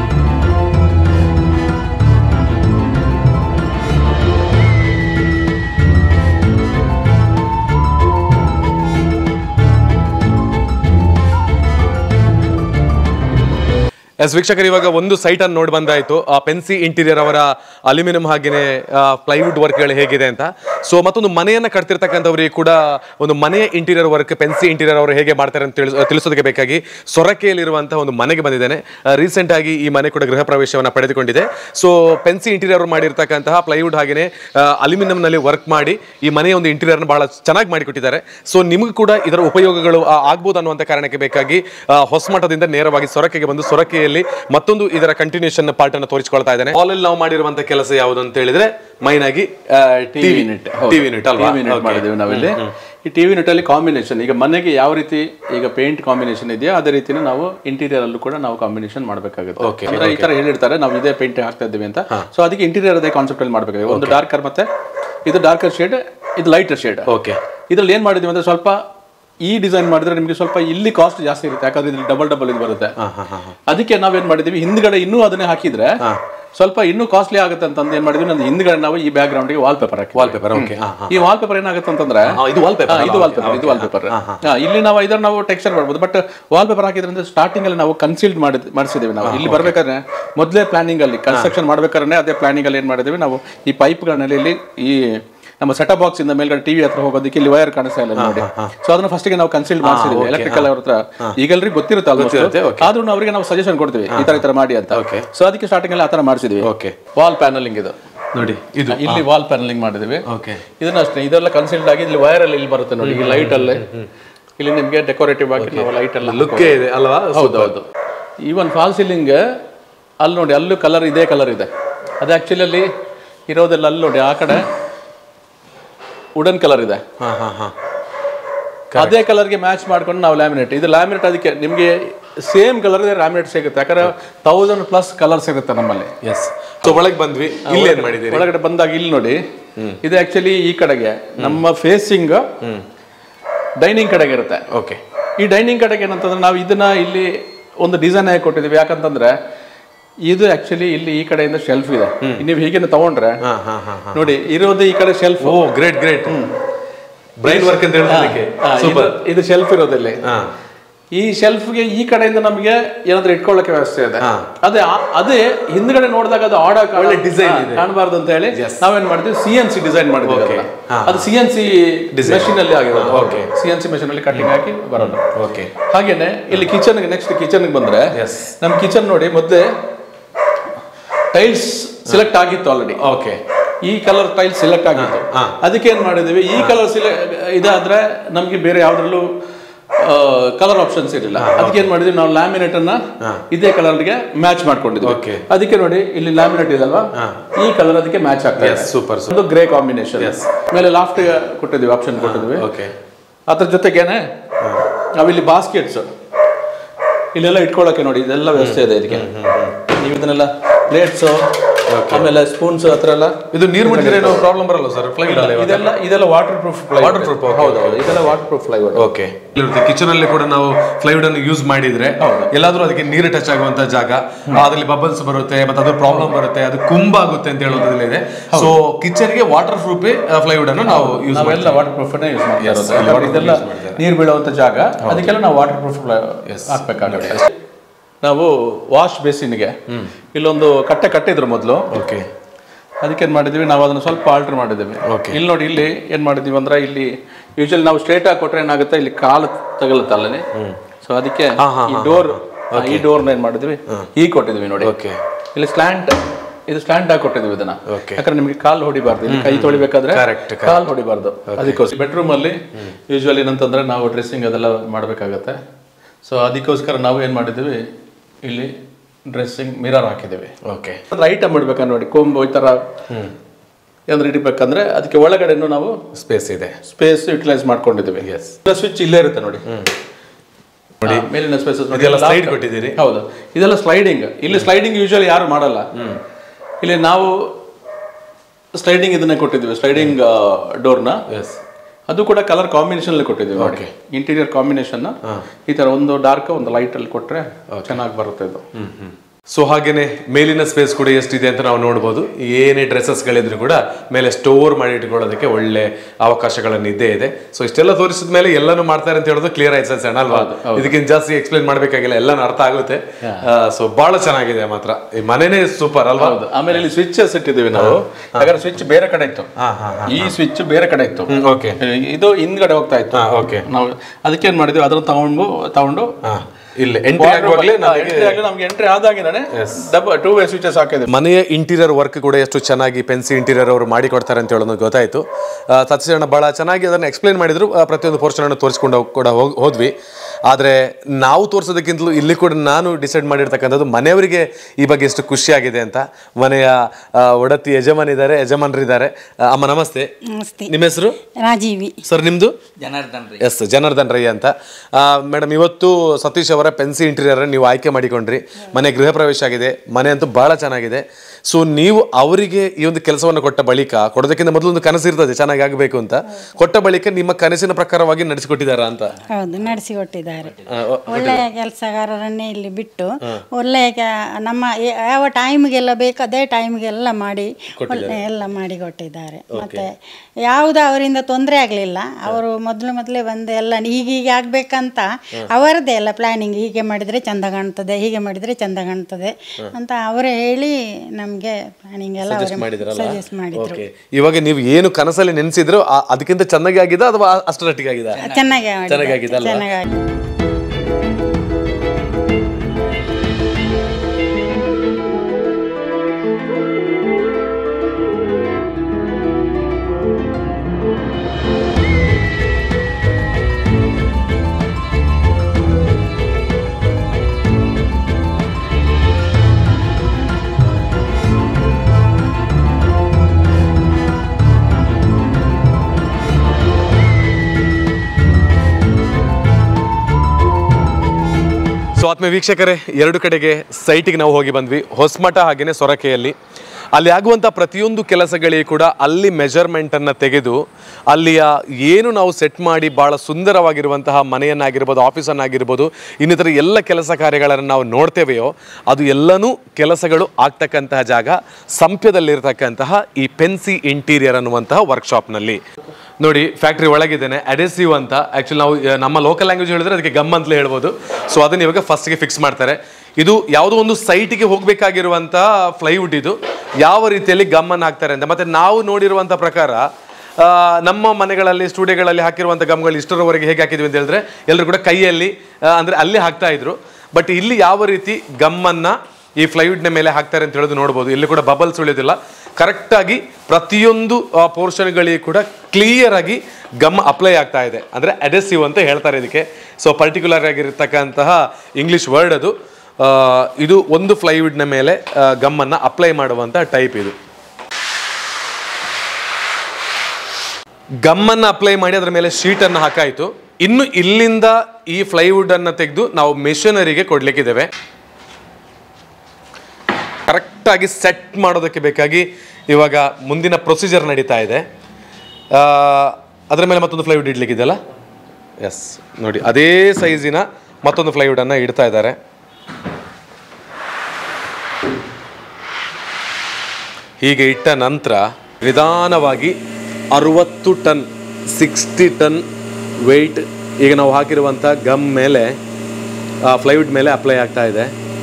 ಎಸ್ ವೀಕ್ಷಕರು ಇವಾಗ ಒಂದು ಸೈಟ್ ಅನ್ನು ನೋಡಿ ಬಂದಾಯ್ತು ಆ ಪೆನ್ಸಿ ಇಂಟೀರಿಯರ್ ಅವರ ಅಲ್ಯೂಮಿನಿಯಂ ಹಾಗೇನೆ ಪ್ಲೈವುಡ್ ವರ್ಕ್ಗಳು ಹೇಗಿದೆ ಅಂತ ಸೊ ಮತ್ತೊಂದು ಮನೆಯನ್ನ ಕಟ್ತಿರ್ತಕ್ಕಂಥವ್ರಿಗೆ ಕೂಡ ಒಂದು ಮನೆಯ ಇಂಟೀರಿಯರ್ ವರ್ಕ್ ಪೆನ್ಸಿ ಇಂಟೀರಿಯರ್ ಅವರು ಹೇಗೆ ಮಾಡ್ತಾರೆ ಅಂತ ತಿಳಿಸ್ ತಿಳಿಸೋದಕ್ಕೆ ಬೇಕಾಗಿ ಸೊರಕೆಯಲ್ಲಿರುವಂತಹ ಒಂದು ಮನೆಗೆ ಬಂದಿದ್ದೇನೆ ರೀಸೆಂಟ್ ಆಗಿ ಈ ಮನೆ ಕೂಡ ಗೃಹ ಪ್ರವೇಶವನ್ನು ಪಡೆದುಕೊಂಡಿದೆ ಸೊ ಪೆನ್ಸಿ ಇಂಟೀರಿಯರ್ ಮಾಡಿರ್ತಕ್ಕಂತಹ ಪ್ಲೈವುಡ್ ಹಾಗೇನೆ ಅಲ್ಯೂಮಿನಿಯಂ ನಲ್ಲಿ ವರ್ಕ್ ಮಾಡಿ ಈ ಮನೆಯ ಒಂದು ಇಂಟೀರಿಯರ್ ಬಹಳ ಚೆನ್ನಾಗಿ ಮಾಡಿಕೊಟ್ಟಿದ್ದಾರೆ ಸೊ ನಿಮಗೂ ಕೂಡ ಇದರ ಉಪಯೋಗಗಳು ಆ, ಆಗ್ಬೋದು ಅನ್ನುವಂಥ ಕಾರಣಕ್ಕೆ ಬೇಕಾಗಿ ಆ, ಹೊಸಮಠದಿಂದ ನೇರವಾಗಿ ಸೊರಕೆಗೆ ಬಂದು ಸೊರಕೆಯಲ್ಲಿ ಮತ್ತೊಂದು ಇದರ ಕಂಟಿನ್ಯೂಷನ್ ಪಾರ್ಟ್ ಅನ್ನು ತೋರಿಸಿಕೊಳ್ತಾ ಇದ್ದೇನೆ ಹಾಲಲ್ಲಿ ನಾವು ಮಾಡಿರುವಂತಹ ಕೆಲಸ ಯಾವುದು ಅಂತ ಹೇಳಿದ್ರೆ ಮೈನ್ ಆಗಿ ಟಿವಿ ಯೂನಿಟ್ ಟಿವಿ ಯೂನಿಟ್ ಅಲ್ವಾ ಟಿವಿ ಯೂನಿಟ್ ಮಾಡಿದ್ದೇವೆ ನಾವಿಲ್ಲಿ ಈ ಟಿವಿ ಯೂನಿಟ್ ಅಲ್ಲಿ ಕಾಂಬಿನೇಷನ್ ಈಗ ಮನೆಗೆ ಯಾವ ರೀತಿ ಈಗ ಪೇಂಟ್ ಕಾಂಬಿನೇಷನ್ ಇದೆಯೋ ಅದೇ ರೀತಿನೇ ನಾವು ಇಂಟೀರಿಯರ್ ಅಲ್ಲೂ ಕೂಡ ನಾವು ಕಾಂಬಿನೇಷನ್ ಮಾಡಬೇಕಾಗುತ್ತೆ Okay, ಅಂದ್ರೆ ಈ ತರ ಹೇಳಿರ್ತಾರೆ ನಾವು ಇದೇ ಪೇಂಟ್ ಹಾಕ್ತಾ ಇದ್ದೀವಿ ಅಂತ ಸೊ ಅದಕ್ಕೆ ಇಂಟೀರಿಯರ್ ಅದೇ ಕಾನ್ಸೆಪ್ಟ್ ಅಲ್ಲಿ ಮಾಡಬೇಕಾಗಿದೆ ಒಂದು ಡಾರ್ಕರ್ ಮತ್ತೆ ಇದು ಡಾರ್ಕರ್ ಶೇಡ್ ಇದು ಲೈಟರ್ ಶೇಡ್ ಓಕೆ ಇದ್ರಲ್ಲಿ ಏನ್ ಮಾಡಿದೀವಿ ಅಂದ್ರೆ ಸ್ವಲ್ಪ ಈ ಡಿಸೈನ್ ಮಾಡಿದ್ರೆ ನಿಮಗೆ ಸ್ವಲ್ಪ ಇಲ್ಲಿ ಕಾಸ್ಟ್ ಜಾಸ್ತಿ ಇರುತ್ತೆ ಯಾಕಂದ್ರೆ ಇಲ್ಲಿ ಡಬಲ್ ಡಬಲ್ ಇದು ಬರುತ್ತೆ ಅದಕ್ಕೆ ನಾವೇನ್ ಮಾಡಿದೀವಿ ಹಿಂದ್ಗಡೆ ಇನ್ನೂ ಅದನ್ನೇ ಹಾಕಿದ್ರೆ ಸ್ವಲ್ಪ ಇನ್ನೂ ಕಾಸ್ಟ್ಲಿ ಆಗುತ್ತೆ ಅಂತ ಏನ್ ಮಾಡಿದ್ವಿ ನಂದು ಹಿಂದ್ಗಡೆ ನಾವು ಈ ಬ್ಯಾಕ್ ಗ್ರೌಂಡ್ ಗೆ ವಾಲ್ ಪೇಪರ್ ಹಾಕಿ ವಾಲ್ ಪೇಪರ್ ಓಕೆ ಈ ವಾಲ್ ಪೇಪರ್ ಏನಾಗುತ್ತೆ ಅಂತಂದ್ರೆ ಇದು wallpaper ಹಾ, ಇದು ವಾಲ್ ಪೇಪರ್ ಇದು ವಾಲ್ ಪೇಪರ್ ಇಲ್ಲಿ ನಾವು ಇದರ ನಾವು ಟೆಕ್ಸ್ಚರ್ ಮಾಡ್ಬೋದು ಬಟ್ ವಾಲ್ ಪೇಪರ್ ಹಾಕಿದ್ರಿಂದ ಸ್ಟಾರ್ಟಿಂಗ್ ಅಲ್ಲಿ ನಾವು ಕನ್ಸೀಲ್ಡ್ ಮಾಡಿ ಮಾಡಿಸಿದ್ದೇವೆ ನಾವು ಇಲ್ಲಿ ಬರ್ಬೇಕಾದ್ರೆ ಮೊದಲೇ ಪ್ಲಾನಿಂಗ್ ಅಲ್ಲಿ ಕನ್ಸ್ಟ್ರಕ್ಷನ್ ಮಾಡ್ಬೇಕಾದ್ರೆ ಅದೇ ಪ್ಲಾನಿಂಗ್ ಅಲ್ಲಿ ಏನ್ ಮಾಡಿದ್ದೇವೆ ನಾವು ಈ ಪೈಪ್ಗಳನ್ನ ಇಲ್ಲಿ ಈ ನಮ್ಮ ಸೆಟಪ್ ಬಾಕ್ಸ್ ಇಂದ ಮೇಲ್ಗಡೆ ಟಿವಿ ಹತ್ರ ಹೋಗೋದಕ್ಕೆ ಇಲ್ಲಿ ವೈರ್ ಕಾಣಿಸ್ತಾ ಇಲ್ಲ ನೋಡಿ ಸೊ ಅದನ್ನ ಫಸ್ಟ್ ಗೆ ನಾವು ಕನ್ಸಲ್ಟ್ ಮಾಡಿಸಿದ್ವಿ ಎಲೆಕ್ಟ್ರಿಕಲ್ ಅವ್ರ ಹತ್ರ ಈಗ ಎಲ್ರಿಗೂ ಗೊತ್ತಿರುತ್ತೆ ಗೊತ್ತಿರುತ್ತೆ, almost. ಆದ್ರೂ ಅವರಿಗೆ ನಾವು ಸಜೆಷನ್ ಕೊಡ್ತೀವಿ ಈ ತರ ಈ ತರ ಮಾಡಿ ಅಂತ ಸೊ ಅದಕ್ಕೆ ಸ್ಟಾರ್ಟಿಂಗ್ ಅಲ್ಲಿ ಆ ತರ ಮಾಡಿಸಿದ್ವಿ ಓಕೆ ವಾಲ್ ಪ್ಯಾನಲಿಂಗ್ ಇದು ನೋಡಿ ಇದು ಇಲ್ಲಿ ವಾಲ್ ಪ್ಯಾನಲಿಂಗ್ ಮಾಡಿದ್ವಿ ಓಕೆ ಇದನ್ನ ಅಷ್ಟೇ ಇದೆಲ್ಲ ಕನ್ಸಿಲ್ಡ್ ಆಗಿ ಇಲ್ಲಿ ವೈರ್ ಅಲ್ಲಿ ಇಲ್ಲಿ ಬರುತ್ತೆ ನೋಡಿ ಈ ಲೈಟ್ ಅಲ್ಲಿ ಇಲ್ಲಿ ನಿಮ್ಗೆ ಡೆಕೋರೇಟಿವ್ ಆಗಿ ನಾವು ಲೈಟ್ ಎಲ್ಲ ಲುಕ್ಕೇ ಇದೆ ಅಲ್ವಾ ಹೌದು ಹೌದು ಈವನ್ ಫಾಲ್ ಸೀಲಿಂಗ್ ಅಲ್ಲಿ ನೋಡಿ ಅಲ್ಲೂ ಕಲರ್ ಇದೇ ಕಲರ್ ಇದೆ ಅದು ಆಕ್ಚುಲಿ ಅಲ್ಲಿ ಇರೋದೆಲ್ಲ ಅಲ್ಲಿ ನೋಡಿ ಆ ಕಡೆ ವುಡನ್ ಕಲರ್ ಇದೆ ಹಾ ಹಾ ಹಾ ಅದೇ ಕಲರ್ಗೆ ಮ್ಯಾಚ್ ಮಾಡ್ಕೊಂಡು ನಾವು ಲ್ಯಾಮಿನೇಟ್ ಇದು ಲ್ಯಾಮಿನೇಟ್ ಅದಕ್ಕೆ ನಿಮಗೆ ಸೇಮ್ ಕಲರ್ ಲ್ಯಾಮಿನೇಟ್ ಸಿಗುತ್ತೆ ಯಾಕಂದ್ರೆ ತೌಸಂಡ್ ಪ್ಲಸ್ ಕಲರ್ ಸಿಗುತ್ತೆ ನಮ್ಮಲ್ಲಿ ಎಸ್ ಸೊ ಒಳಗೆ ಬಂದ್ವಿ ಇಲ್ಲಿ ಏನ್ ಮಾಡಿದ್ದೀರಿ ಒಳಗಡೆ ಬಂದಾಗ ಇಲ್ಲಿ ನೋಡಿ ಇದು ಆಕ್ಚುಲಿ ಈ ಕಡೆಗೆ ನಮ್ಮ ಫೇಸಿಂಗ್ ಡೈನಿಂಗ್ ಕಡೆಗೆ ಇರುತ್ತೆ ಓಕೆ ಈ ಡೈನಿಂಗ್ ಕಡೆಗೆ ಏನಂತಂದ್ರೆ ನಾವು ಇದನ್ನ ಇಲ್ಲಿ ಒಂದು ಡಿಸೈನ್ ಆಗಿ ಕೊಟ್ಟಿದ್ದೀವಿ ಯಾಕಂತಂದ್ರೆ ಇದು ಆಕ್ಚುಲಿ ಇಲ್ಲಿ ಈ ಕಡೆಯಿಂದ ಶೆಲ್ಫ್ ಇದೆ ನೀವು ಹೀಗೆ ತಗೊಂಡ್ರೆ ಹಾ ಹಾ ಹಾ ನೋಡಿ ಇರೋದು ಈ ಕಡೆ shelf oh great great brain work ಅಂತ ಹೇಳೋದಕ್ಕೆ ಸೂಪರ್ ಇದು ಶೆಲ್ಫ್ ಇರೋದಿಲ್ಲಿ ಹಾ ಈ ಶೆಲ್ಫ್ಗೆ ಈ ಕಡೆಯಿಂದ ನಮಗೆ ಏನಾದ್ರೂ ಇಟ್ಕೊಳ್ಳಕ್ಕೆ ವ್ಯವಸ್ಥೆ ಇದೆ ಹಾ. ಅದೇ ಆ- ಅದೇ ಹಿಂದ್ಗಡೆ ನೋಡಿದಾಗ ಅದು ಆಡ ಒಳ್ಳೆ design ಇದೆ. ಕಾಣಬಾರ್ದು ಅಂತ ಹೇಳಿ ನಾವೇನ್ ಮಾಡಿದ್ವಿ ಸಿ ಎನ್ ಸಿ ಡಿಸೈನ್ ಮಾಡಿದ್ವಿ Okay. ಅದನ್ನ. ಹಾ. ಅದು ಸಿ ಎನ್ ಸಿ ಮೆಷಿನ್ ಅಲ್ಲಿ ಆಗಿರೋದು Okay. C N C machine ಅಲ್ಲಿ ಕಟಿಂಗ್ ಹಾಕಿ ಬರೋದು ಓಕೆ ಹಾಗೇನೆ ಇಲ್ಲಿ ಕಿಚನ್ ನೆಕ್ಸ್ಟ್ ಕಿಚನ್ ಬಂದ್ರೆ Yes. ನಮ್ ಕಿಚನ್ ನೋಡಿ ಮೊದಲೇ ಟೈಲ್ಸ್ ಸೆಲೆಕ್ಟ್ ಆಗಿತ್ತು ಆಲ್ರೆಡಿ ಓಕೆ ಈ ಕಲರ್ ಟೈಲ್ಸ್ ಸೆಲೆಕ್ಟ್ ಆಗಿತ್ತು ಹಾ. ಅದಕ್ಕೆ ಏನ್ ಮಾಡಿದ್ವಿ ಈ ಕಲರ್ ಇದಾದ್ರೆ ನಮ್ಗೆ ಬೇರೆ ಯಾವ್ದ್ರಲ್ಲೂ ಕಲರ್ ಆಪ್ಷನ್ಸ್ ಇರಲಿಲ್ಲ ಅದಕ್ಕೆ ಏನ್ ಮಾಡಿದ್ವಿ ನಾವು ಲ್ಯಾಮಿನೇಟ್ ಅನ್ನ ಇದೇ ಕಲರ್ಗೆ ಮ್ಯಾಚ್ ಮಾಡ್ಕೊಂಡಿದ್ವಿ Okay. ಅದಕ್ಕೆ ನೋಡಿ ಇಲ್ಲಿ ಲ್ಯಾಮಿನೇಟ್ ಇದಲ್ವಾ ಈ ಕಲರ್ ಅದಕ್ಕೆ ಮ್ಯಾಚ್ ಆಗ್ತದೆ Yes, super, super. ಒಂದು ಗ್ರೇ ಕಾಂಬಿನೇಷನ್ ಮೇಲೆ ಲಾಫ್ಟ್ ಕೊಟ್ಟಿದ್ವಿ ಆಪ್ಷನ್ ಕೊಟ್ಟಿದ್ವಿ ಓಕೆ ಅದ್ರ ಜೊತೆಗೇನೆ ನಾವಿಲ್ಲಿ ಬಾಸ್ಕೆಟ್ಸ್ ಇಲ್ಲೆಲ್ಲ ಇಟ್ಕೊಳ್ಳೋಕೆ ನೋಡಿ ಇದೆಲ್ಲ ವ್ಯವಸ್ಥೆ ಇದೆ ಇದಕ್ಕೆ ನೀವು ಇದನ್ನೆಲ್ಲ ಪ್ಲೇಟ್ಸ್ ಆಮೇಲೆ ಸ್ಪೂನ್ಸ್ ಹತ್ರ ಎಲ್ಲ ಇದು ನೀರು ಮುಟ್ಟಿದ್ರೆ ಏನೋ ಪ್ರಾಬ್ಲಮ್ ಬರಲ್ಲ ಸರ್ ಫ್ಲೈಟ್ ಇದೆಲ್ಲ ಇದೆಲ್ಲ ವಾಟರ್ ಪ್ರೂಫ್ Waterproof, okay, ಹೌದು ಹೌದು ಇದೆಲ್ಲ waterproof plywood okay kitchen ಅಲ್ಲಿ ಕೂಡ ನಾವು ಫ್ಲೈವುಡ್ ಅನ್ನು ಯೂಸ್ ಮಾಡಿದ್ರೆ ಎಲ್ಲಾದ್ರೂ ಅದಕ್ಕೆ ನೀರು ಟಚ್ ಆಗುವಂತ ಜಾಗ ಅದರಲ್ಲಿ ಬಬಲ್ಸ್ ಬರುತ್ತೆ ಮತ್ತೆ ಅದ್ರ ಪ್ರಾಬ್ಲಮ್ ಬರುತ್ತೆ ಅದು ಕುಂಬಾಗುತ್ತೆ ಅಂತ ಹೇಳೋದ್ರಲ್ಲಿ ಇದೆ ಸೊ ಕಿಚನ್ ಗೆ ವಾಟರ್ ಪ್ರೂಫ್ ಫ್ಲೈವುಡ್ ಅನ್ನು ನಾವು ಯೂಸ್ ನಾವೆಲ್ಲ ವಾಟರ್ ಪ್ರೂಫ್ ಯೂಸ್ ಮಾಡ್ತಾ Yes, ಇರೋದು. ಯಾಕಂದ್ರೆ waterproof ಇದೆಲ್ಲ use ಮಾಡ್ತಾರೆ. ನೀರು ಬೀಳುವಂತ ಜಾಗ ಅದಕ್ಕೆಲ್ಲ ನಾವು ವಾಟರ್ ಪ್ರೂಫ್ ಹಾಕ್ಬೇಕಾಗುತ್ತೆ ನಾವು ವಾಶ್ ಬೇಸಿನ್ಗೆ ಇಲ್ಲೊಂದು ಕಟ್ಟೆ ಕಟ್ಟಿದ್ರು ಮೊದಲು ಓಕೆ ಅದಕ್ಕೆ ಏನು ಮಾಡಿದ್ವಿ ನಾವು ಅದನ್ನು ಸ್ವಲ್ಪ ಆಲ್ಟರ್ ಮಾಡಿದ್ದೀವಿ Okay. ಇಲ್ಲಿ ನೋಡಿ ಇಲ್ಲಿ ಏನು ಮಾಡಿದ್ವಿ ಅಂದ್ರೆ ಇಲ್ಲಿ ಯೂಶಲಿ ನಾವು ಸ್ಟ್ರೇಟ್ ಆಗಿ ಕೊಟ್ರೆ ಏನಾಗುತ್ತೆ ಇಲ್ಲಿ ಕಾಲು ತಗಲುತ್ತಲ್ಲೇ ಸೊ ಅದಕ್ಕೆ ಈ ಡೋರ್ ಈ ಡೋರ್ನ ಏನು ಮಾಡಿದ್ವಿ ಈ ಕೊಟ್ಟಿದ್ವಿ ನೋಡಿ ಓಕೆ ಇಲ್ಲಿ ಸ್ಲ್ಯಾಂಟ್ ಇದು ಸ್ಲ್ಯಾಂಟ್ ಆಗಿ ಕೊಟ್ಟಿದ್ವಿ ಇದನ್ನ Okay. ಯಾಕಂದ್ರೆ ನಿಮಗೆ ಕಾಲು ಹೊಡಿಬಾರ್ದು ಇಲ್ಲಿ ಕೈ ತೊಳಿಬೇಕಾದ್ರೆ Correct, correct. ಕಾಲು ಹೊಡಿಬಾರ್ದು ಅದಕ್ಕೋಸ್ಕರ ಬೆಡ್ರೂಮ್ ಅಲ್ಲಿ ಯೂಶುವಲಿ ಏನಂತಂದ್ರೆ ನಾವು ಡ್ರೆಸ್ಸಿಂಗ್ ಅದೆಲ್ಲ ಮಾಡಬೇಕಾಗತ್ತೆ ಸೊ ಅದಕ್ಕೋಸ್ಕರ ನಾವು ಏನು ಮಾಡಿದ್ವಿ ಇಲ್ಲಿ ಡ್ರೆಸ್ಸಿಂಗ್ ಮಿರರ್ ಹಾಕಿದ್ದೀವಿ ಓಕೆ ಅಂದ್ರೆ ಐಟಮ್ ಇಡ್ಬೇಕಂದ್ರೆ ನೋಡಿ ಕೊಂಬು ಈ ಥರ ಏನಾದ್ರು ಇಡಬೇಕಂದ್ರೆ ಅದಕ್ಕೆ ಒಳಗಡೆನೂ ನಾವು ಸ್ಪೇಸ್ ಇದೆ ಸ್ಪೇಸ್ ಯುಟಿಲೈಸ್ ಮಾಡ್ಕೊಂಡಿದ್ದೀವಿ ಸ್ವಿಚ್ ಇಲ್ಲೇ ಇರುತ್ತೆ ನೋಡಿ ನೋಡಿ ಮೇಲಿನ ಸ್ಪೇಸಸ್ ಇದೆಲ್ಲ slide ಕೊಟ್ಟಿದ್ದೀರಿ? ಹೌದು ಇದೆಲ್ಲ ಸ್ಲೈಡಿಂಗ್ ಇಲ್ಲಿ ಸ್ಲೈಡಿಂಗ್ ಯೂಶುವಲಿ ಯಾರು ಮಾಡಲ್ಲ ಇಲ್ಲಿ ನಾವು ಸ್ಲೈಡಿಂಗ್ ಇದನ್ನೇ ಕೊಟ್ಟಿದ್ದೀವಿ ಸ್ಲೈಡಿಂಗ್ ಡೋರ್ನ ಎಸ್ ಅದು ಕೂಡ ಕಲರ್ ಕಾಂಬಿನೇಷನ್ ಅಲ್ಲಿ ಕೊಟ್ಟಿದ್ದೀವಿ ನೋಡಿ ಇಂಟೀರಿಯರ್ ಕಾಂಬಿನೇಷನ್ ಈ ತರ ಒಂದು ಡಾರ್ಕ್ ಒಂದು ಲೈಟ್ ಅಲ್ಲಿ ಕೊಟ್ರೆ ಚೆನ್ನಾಗಿ ಬರುತ್ತೆ ಇದು ಸೊ ಹಾಗೇನೆ ಮೇಲಿನ ಸ್ಪೇಸ್ ಕೂಡ ಎಷ್ಟಿದೆ ಅಂತ ನಾವು ನೋಡ್ಬೋದು ಏನೇ ಡ್ರೆಸ್ಸಸ್ಗಳಿದ್ರು ಕೂಡ ಮೇಲೆ ಸ್ಟೋರ್ ಮಾಡಿ ಇಟ್ಕೊಳ್ಳೋದಕ್ಕೆ ಒಳ್ಳೆ ಅವಕಾಶಗಳನ್ನು ಇದ್ದೇ ಇದೆ ಸೊ ಇಷ್ಟೆಲ್ಲ ತೋರಿಸಿದ ಮೇಲೆ ಎಲ್ಲಾನು ಮಾಡ್ತಾರೆ ಅಂತ ಹೇಳೋದು ಕ್ಲಿಯರ್ ಆಯ್ತು ಸಣ್ಣ ಅಲ್ವಾ ಇದಕ್ಕಿಂತ ಜಾಸ್ತಿ ಎಕ್ಸ್ಪ್ಲೇನ್ ಮಾಡ್ಬೇಕಾಗಿಲ್ಲ ಎಲ್ಲಾನು ಅರ್ಥ ಆಗುತ್ತೆ ಸೊ ಬಹಳ ಚೆನ್ನಾಗಿದೆ ಮಾತ್ರ ಈ ಮನೆನೇ ಸೂಪರ್ ಅಲ್ವಾ ಹೌದು ಆಮೇಲೆ ಇಲ್ಲಿ ಸ್ವಿಚಸ್ ಇಟ್ಟಿದ್ದೀವಿ ನಾವು ಯಾಕಂದ್ರೆ ಸ್ವಿಚ್ ಬೇರೆ ಕಡೆ ಇತ್ತು ಈ ಸ್ವಿಚ್ ಬೇರೆ ಕಡೆ ಇತ್ತು ಓಕೆ ಇದು ಹಿಂದ್ಗಡೆ ಹೋಗ್ತಾ ಇತ್ತು ಓಕೆ ನಾವು ಅದಕ್ಕೆ ಏನ್ ಮಾಡಿದ್ವಿ ಅದನ್ನ ತಗೊಂಡು ತಗೊಂಡು ಇಲ್ಲಿ ಎಂಟ್ರಿ ಆಗುವಾಗಲೇ ಎಂಟ್ರಿ ಆಗಿ ನಮ್ಗೆ ಎಂಟ್ರಿ ಆದಾಗಿನೇ ಡಬಲ್ ಟೂ ವೇ ಸ್ವಿಚಸ್ ಹಾಕಿದ್ವಿ ಮನೆಯ ಇಂಟೀರಿಯರ್ ವರ್ಕ್ ಕೂಡ ಎಷ್ಟು ಚೆನ್ನಾಗಿ ಪೆನ್ಸಿ ಇಂಟೀರಿಯರ್ ಅವರು ಮಾಡಿಕೊಡ್ತಾರೆ ಅಂತ ಹೇಳೋದು ಗೊತ್ತಾಯಿತು ಸತ್ಯಣ್ಣ ಭಾಳ ಚೆನ್ನಾಗಿ ಅದನ್ನು ಎಕ್ಸ್ಪ್ಲೈನ್ ಮಾಡಿದ್ರು ಆ, ಪ್ರತಿಯೊಂದು ಪೋರ್ಷನನ್ನು ತೋರಿಸ್ಕೊಂಡು ಹೋಗ್- ಕೂಡ ಹೋಗ್- ಹೋದ್ವಿ ಆದರೆ ನಾವು ತೋರಿಸೋದಕ್ಕಿಂತಲೂ ಇಲ್ಲಿ ಕೂಡ ನಾನು ಡಿಸೈಡ್ ಮಾಡಿರ್ತಕ್ಕಂಥದ್ದು ಮನೆಯವರಿಗೆ ಈ ಬಗ್ಗೆ ಎಷ್ಟು ಖುಷಿಯಾಗಿದೆ ಅಂತ ಮನೆಯ ಆ, ಒಡತಿ ಯಜಮಾನಿದ್ದಾರೆ ಯಜಮಾನರಿದ್ದಾರೆ ಆ, ಅಮ್ಮ ನಮಸ್ತೆ ನಮಸ್ತೆ ನಿಮ್ಮ ಹೆಸರು ರಾಜೀವಿ ಸರ್ ನಿಮ್ಮದು ಜನಾರ್ದನ್ ರೀ ಎಸ್ ಜನಾರ್ದನ್ ರೈ ಅಂತ ಮೇಡಮ್ ಇವತ್ತು ಸತೀಶ್ ಅವರ ಪೆನ್ಸಿ ಇಂಟೀರಿಯರ್ ನೀವು ಆಯ್ಕೆ ಮಾಡಿಕೊಂಡ್ರಿ ಮನೆ ಗೃಹ ಪ್ರವೇಶ ಆಗಿದೆ ಮನೆ ಅಂತೂ ಬಹಳ ಚೆನ್ನಾಗಿದೆ ಸೊ ನೀವು ಅವರಿಗೆ ಈ ಒಂದು ಕೆಲಸವನ್ನು ಕೊಟ್ಟ ಬಳಿಕ ಕೊಡೋದಕ್ಕಿಂತ ಮೊದಲು ಒಂದು ಕನಸು ಇರ್ತದೆ ಚೆನ್ನಾಗಿ ಆಗಬೇಕು ಅಂತ ಕೊಟ್ಟ ಬಳಿಕ ನಿಮ್ಮ ಕನಸಿನ ಪ್ರಕಾರವಾಗಿ ನಡೆಸಿಕೊಟ್ಟಿದ್ದಾರಾ ಅಂತ ಹೌದು ನಡೆಸಿಕೊಟ್ಟಿದ್ದಾರೆ ಒಳ್ಳೆಯ ಕೆಲಸಗಾರರನ್ನೇ ಇಲ್ಲಿ ಬಿಟ್ಟು ಒಳ್ಳೆಯ ಕೆ- ನಮ್ಮ ಯ- ಯಾವ ಟೈಮ್ಗೆಲ್ಲ ಬೇಕು ಅದೇ ಟೈಮ್ಗೆಲ್ಲ ಮಾಡಿ ಒಳ್ಳೆ ಎಲ್ಲ ಮಾಡಿ ಕೊಟ್ಟಿದ್ದಾರೆ ಮತ್ತೆ ಯಾವುದು ಅವರಿಂದ ತೊಂದರೆ ಆಗಲಿಲ್ಲ ಅವರು ಮೊದಲು ಮೊದಲೇ ಬಂದು ಎಲ್ಲ ಹೀಗೀಗೆ ಆಗಬೇಕಂತ ಅವರದ್ದೇ ಎಲ್ಲ ಪ್ಲ್ಯಾನಿಂಗ್ ಹೀಗೆ ಮಾಡಿದರೆ ಚಂದ ಕಾಣ್ತದೆ ಹೀಗೆ ಮಾಡಿದರೆ ಚಂದ ಕಾಣ್ತದೆ ಅಂತ ಅವರೇ ಹೇಳಿ ನಮಗೆ ಪ್ಲ್ಯಾನಿಂಗ್ ಎಲ್ಲ ಅವರೇ ಸಜೆಸ್ಟ್ ಮಾಡಿದ್ರು ಓಕೆ ಇವಾಗ ನೀವು ಏನು ಕನಸಲ್ಲಿ ನೆನೆಸಿದ್ರು ಅದಕ್ಕಿಂತ ಚೆನ್ನಾಗಿ ಆಗಿದೆ ಅಥವಾ ಅಷ್ಟರಟ್ಟಿಗೆ ಆಗಿದೆ ಚೆನ್ನಾಗಿ ಚೆನ್ನಾಗಿ ಆಗಿದೆ ಅಲ್ವಾ? ಚೆನ್ನಾಗಿ ಸೊ ಆತ್ಮೀಯ ವೀಕ್ಷಕರೇ ಎರಡು ಕಡೆಗೆ ಸೈಟಿಗೆ ನಾವು ಹೋಗಿ ಬಂದ್ವಿ ಹೊಸಮಠ ಹಾಗೆಯೇ ಸೊರಕೆಯಲ್ಲಿ ಅಲ್ಲಿ ಆಗುವಂಥ ಪ್ರತಿಯೊಂದು ಕೆಲಸಗಳಿಗೆ ಕೂಡ ಅಲ್ಲಿ ಮೆಜರ್ಮೆಂಟನ್ನು ತೆಗೆದು ಅಲ್ಲಿಯ ಏನು ನಾವು ಸೆಟ್ ಮಾಡಿ ಭಾಳ ಸುಂದರವಾಗಿರುವಂತಹ ಮನೆಯನ್ನಾಗಿರ್ಬೋದು ಆಫೀಸನ್ನಾಗಿರ್ಬೋದು ಇನ್ನಿತರ ಎಲ್ಲ ಕೆಲಸ ಕಾರ್ಯಗಳನ್ನು ನಾವು ನೋಡ್ತೇವೆಯೋ ಅದು ಎಲ್ಲನೂ ಕೆಲಸಗಳು ಆಗ್ತಕ್ಕಂತಹ ಜಾಗ ಸಂಪ್ಯದಲ್ಲಿರ್ತಕ್ಕಂತಹ ಈ ಪೆನ್ಸಿ ಇಂಟೀರಿಯರ್ ಅನ್ನುವಂತಹ ವರ್ಕ್ಶಾಪ್ನಲ್ಲಿ ನೋಡಿ ಫ್ಯಾಕ್ಟ್ರಿ ಒಳಗಿದ್ದೇನೆ ಅಡೆಸಿವ್ ಅಂತ ಆ್ಯಕ್ಚುಲಿ ನಾವು ಆ, ನಮ್ಮ ಲೋಕಲ್ ಲ್ಯಾಂಗ್ವೇಜ್ ಹೇಳಿದ್ರೆ ಅದಕ್ಕೆ ಗಮ್ ಅಂತಲೇ ಹೇಳ್ಬೋದು ಸೊ ಅದನ್ನ ಇವಾಗ ಫಸ್ಟ್ಗೆ ಫಿಕ್ಸ್ ಮಾಡ್ತಾರೆ ಇದು ಯಾವುದೋ ಒಂದು ಸೈಟಿಗೆ ಹೋಗಬೇಕಾಗಿರುವಂಥ ಫ್ಲೈವುಡ್ ಇದು ಯಾವ ರೀತಿಯಲ್ಲಿ ಗಮ್ಮನ್ನು ಹಾಕ್ತಾರೆ ಅಂತ ಮತ್ತು ನಾವು ನೋಡಿರುವಂಥ ಪ್ರಕಾರ ಆ, ನಮ್ಮ ಮನೆಗಳಲ್ಲಿ ಸ್ಟುಡಿಯೋಗಳಲ್ಲಿ ಹಾಕಿರುವಂಥ ಗಮ್ಗಳು ಇಷ್ಟರವರೆಗೆ ಹೇಗೆ ಹಾಕಿದ್ವಿ ಅಂತ ಹೇಳಿದ್ರೆ ಎಲ್ಲರೂ ಕೂಡ ಕೈಯಲ್ಲಿ ಆ, ಅಂದ್ರೆ ಅಲ್ಲಿ ಹಾಕ್ತಾ ಇದ್ರು ಬಟ್ ಇಲ್ಲಿ ಯಾವ ರೀತಿ ಗಮ್ಮನ್ನು ಈ ಫ್ಲೈವುಡ್ನ ಮೇಲೆ ಹಾಕ್ತಾರೆ ಅಂತ ಹೇಳೋದು ನೋಡ್ಬೋದು ಇಲ್ಲಿ ಕೂಡ ಬಬಲ್ಸ್ ಉಳಿಯೋದಿಲ್ಲ ಕರೆಕ್ಟಾಗಿ ಪ್ರತಿಯೊಂದು ಪೋರ್ಷನ್ಗಳಿಗೆ ಕೂಡ ಕ್ಲಿಯರ್ ಆಗಿ ಗಮ್ ಅಪ್ಲೈ ಆಗ್ತಾ ಇದೆ ಅಂದರೆ ಅಡೆಸಿವ್ ಅಂತ ಹೇಳ್ತಾರೆ ಇದಕ್ಕೆ ಸೊ ಪರ್ಟಿಕ್ಯುಲರ್ ಆಗಿರ್ತಕ್ಕಂತಹ ಇಂಗ್ಲಿಷ್ ವರ್ಡ್ ಅದು ಆ, ಇದು ಒಂದು ಫ್ಲೈವುಡ್ನ ಮೇಲೆ ಗಮ್ಮನ್ನು ಅಪ್ಲೈ ಮಾಡುವಂಥ ಟೈಪ್ ಇದು ಗಮ್ಮನ್ನು ಅಪ್ಲೈ ಮಾಡಿ ಅದರ ಮೇಲೆ ಶೀಟನ್ನು ಹಾಕಾಯಿತು ಇನ್ನು ಇಲ್ಲಿಂದ ಈ ಫ್ಲೈವುಡನ್ನು ತೆಗೆದು ನಾವು ಮೆಷಿನರಿಗೆ ಕೊಡ್ಲಿಕ್ಕಿದ್ದೇವೆ ಕರೆಕ್ಟಾಗಿ ಸೆಟ್ ಮಾಡೋದಕ್ಕೆ ಬೇಕಾಗಿ ಇವಾಗ ಮುಂದಿನ ಪ್ರೊಸೀಜರ್ ನಡೀತಾ ಇದೆ ಆ, ಅದರ ಮೇಲೆ ಮತ್ತೊಂದು ಫ್ಲೈವುಡ್ ಇಡ್ಲಿಕ್ಕಿದೆಯಲ್ಲ ಎಸ್ ನೋಡಿ ಅದೇ ಸೈಜಿನ ಮತ್ತೊಂದು ಫ್ಲೈವುಡನ್ನು ಇಡ್ತಾ ಇದ್ದಾರೆ ಹೀಗೆ ಇಟ್ಟ ನಂತರ ನಿಧಾನವಾಗಿ ಅರುವತ್ತು ಟನ್ ಸಿಕ್ಸ್ಟಿ ಟನ್ ವೆಯ್ಟ್ ಈಗ ನಾವು ಹಾಕಿರುವಂಥ ಗಮ್ ಮೇಲೆ ಫ್ಲೈವುಡ್ ಮೇಲೆ ಅಪ್ಲೈ ಆಗ್ತಾ ಇದೆ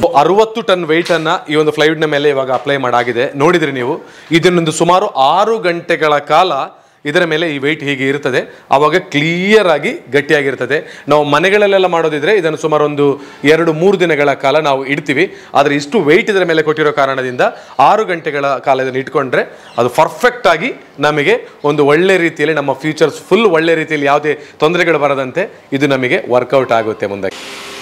ಅರವತ್ತು ಟನ್ weight ಅನ್ನ ಈ ಒಂದು ಫ್ಲೈವುಡ್ನ ಮೇಲೆ ಇವಾಗ ಅಪ್ಲೈ ಮಾಡಾಗಿದೆ ನೋಡಿದ್ರಿ ನೀವು ಇದನ್ನೊಂದು ಸುಮಾರು ಆರು ಗಂಟೆಗಳ ಕಾಲ ಇದರ ಮೇಲೆ ಈ ವೆಯ್ಟ್ ಹೀಗೆ ಇರ್ತದೆ ಆವಾಗ ಕ್ಲಿಯರ್ ಆಗಿ ಗಟ್ಟಿಯಾಗಿರ್ತದೆ ನಾವು ಮನೆಗಳಲ್ಲೆಲ್ಲ ಮಾಡೋದಿದ್ರೆ ಇದನ್ನು ಸುಮಾರು ಒಂದು ಎರಡು ಮೂರು ದಿನಗಳ ಕಾಲ ನಾವು ಇಡ್ತೀವಿ ಆದರೆ ಇಷ್ಟು ವೆಯ್ಟ್ ಇದರ ಮೇಲೆ ಕೊಟ್ಟಿರೋ ಕಾರಣದಿಂದ ಆರು ಗಂಟೆಗಳ ಕಾಲ ಇದನ್ನು ಇಟ್ಕೊಂಡ್ರೆ ಅದು ಪರ್ಫೆಕ್ಟ್ ಆಗಿ ನಮಗೆ ಒಂದು ಒಳ್ಳೆ ರೀತಿಯಲ್ಲಿ ನಮ್ಮ ಫ್ಯೂಚರ್ಸ್ ಫುಲ್ ಒಳ್ಳೆ ರೀತಿಯಲ್ಲಿ ಯಾವುದೇ ತೊಂದರೆಗಳು ಬರದಂತೆ ಇದು ನಮಗೆ ವರ್ಕೌಟ್ ಆಗುತ್ತೆ ಮುಂದೆ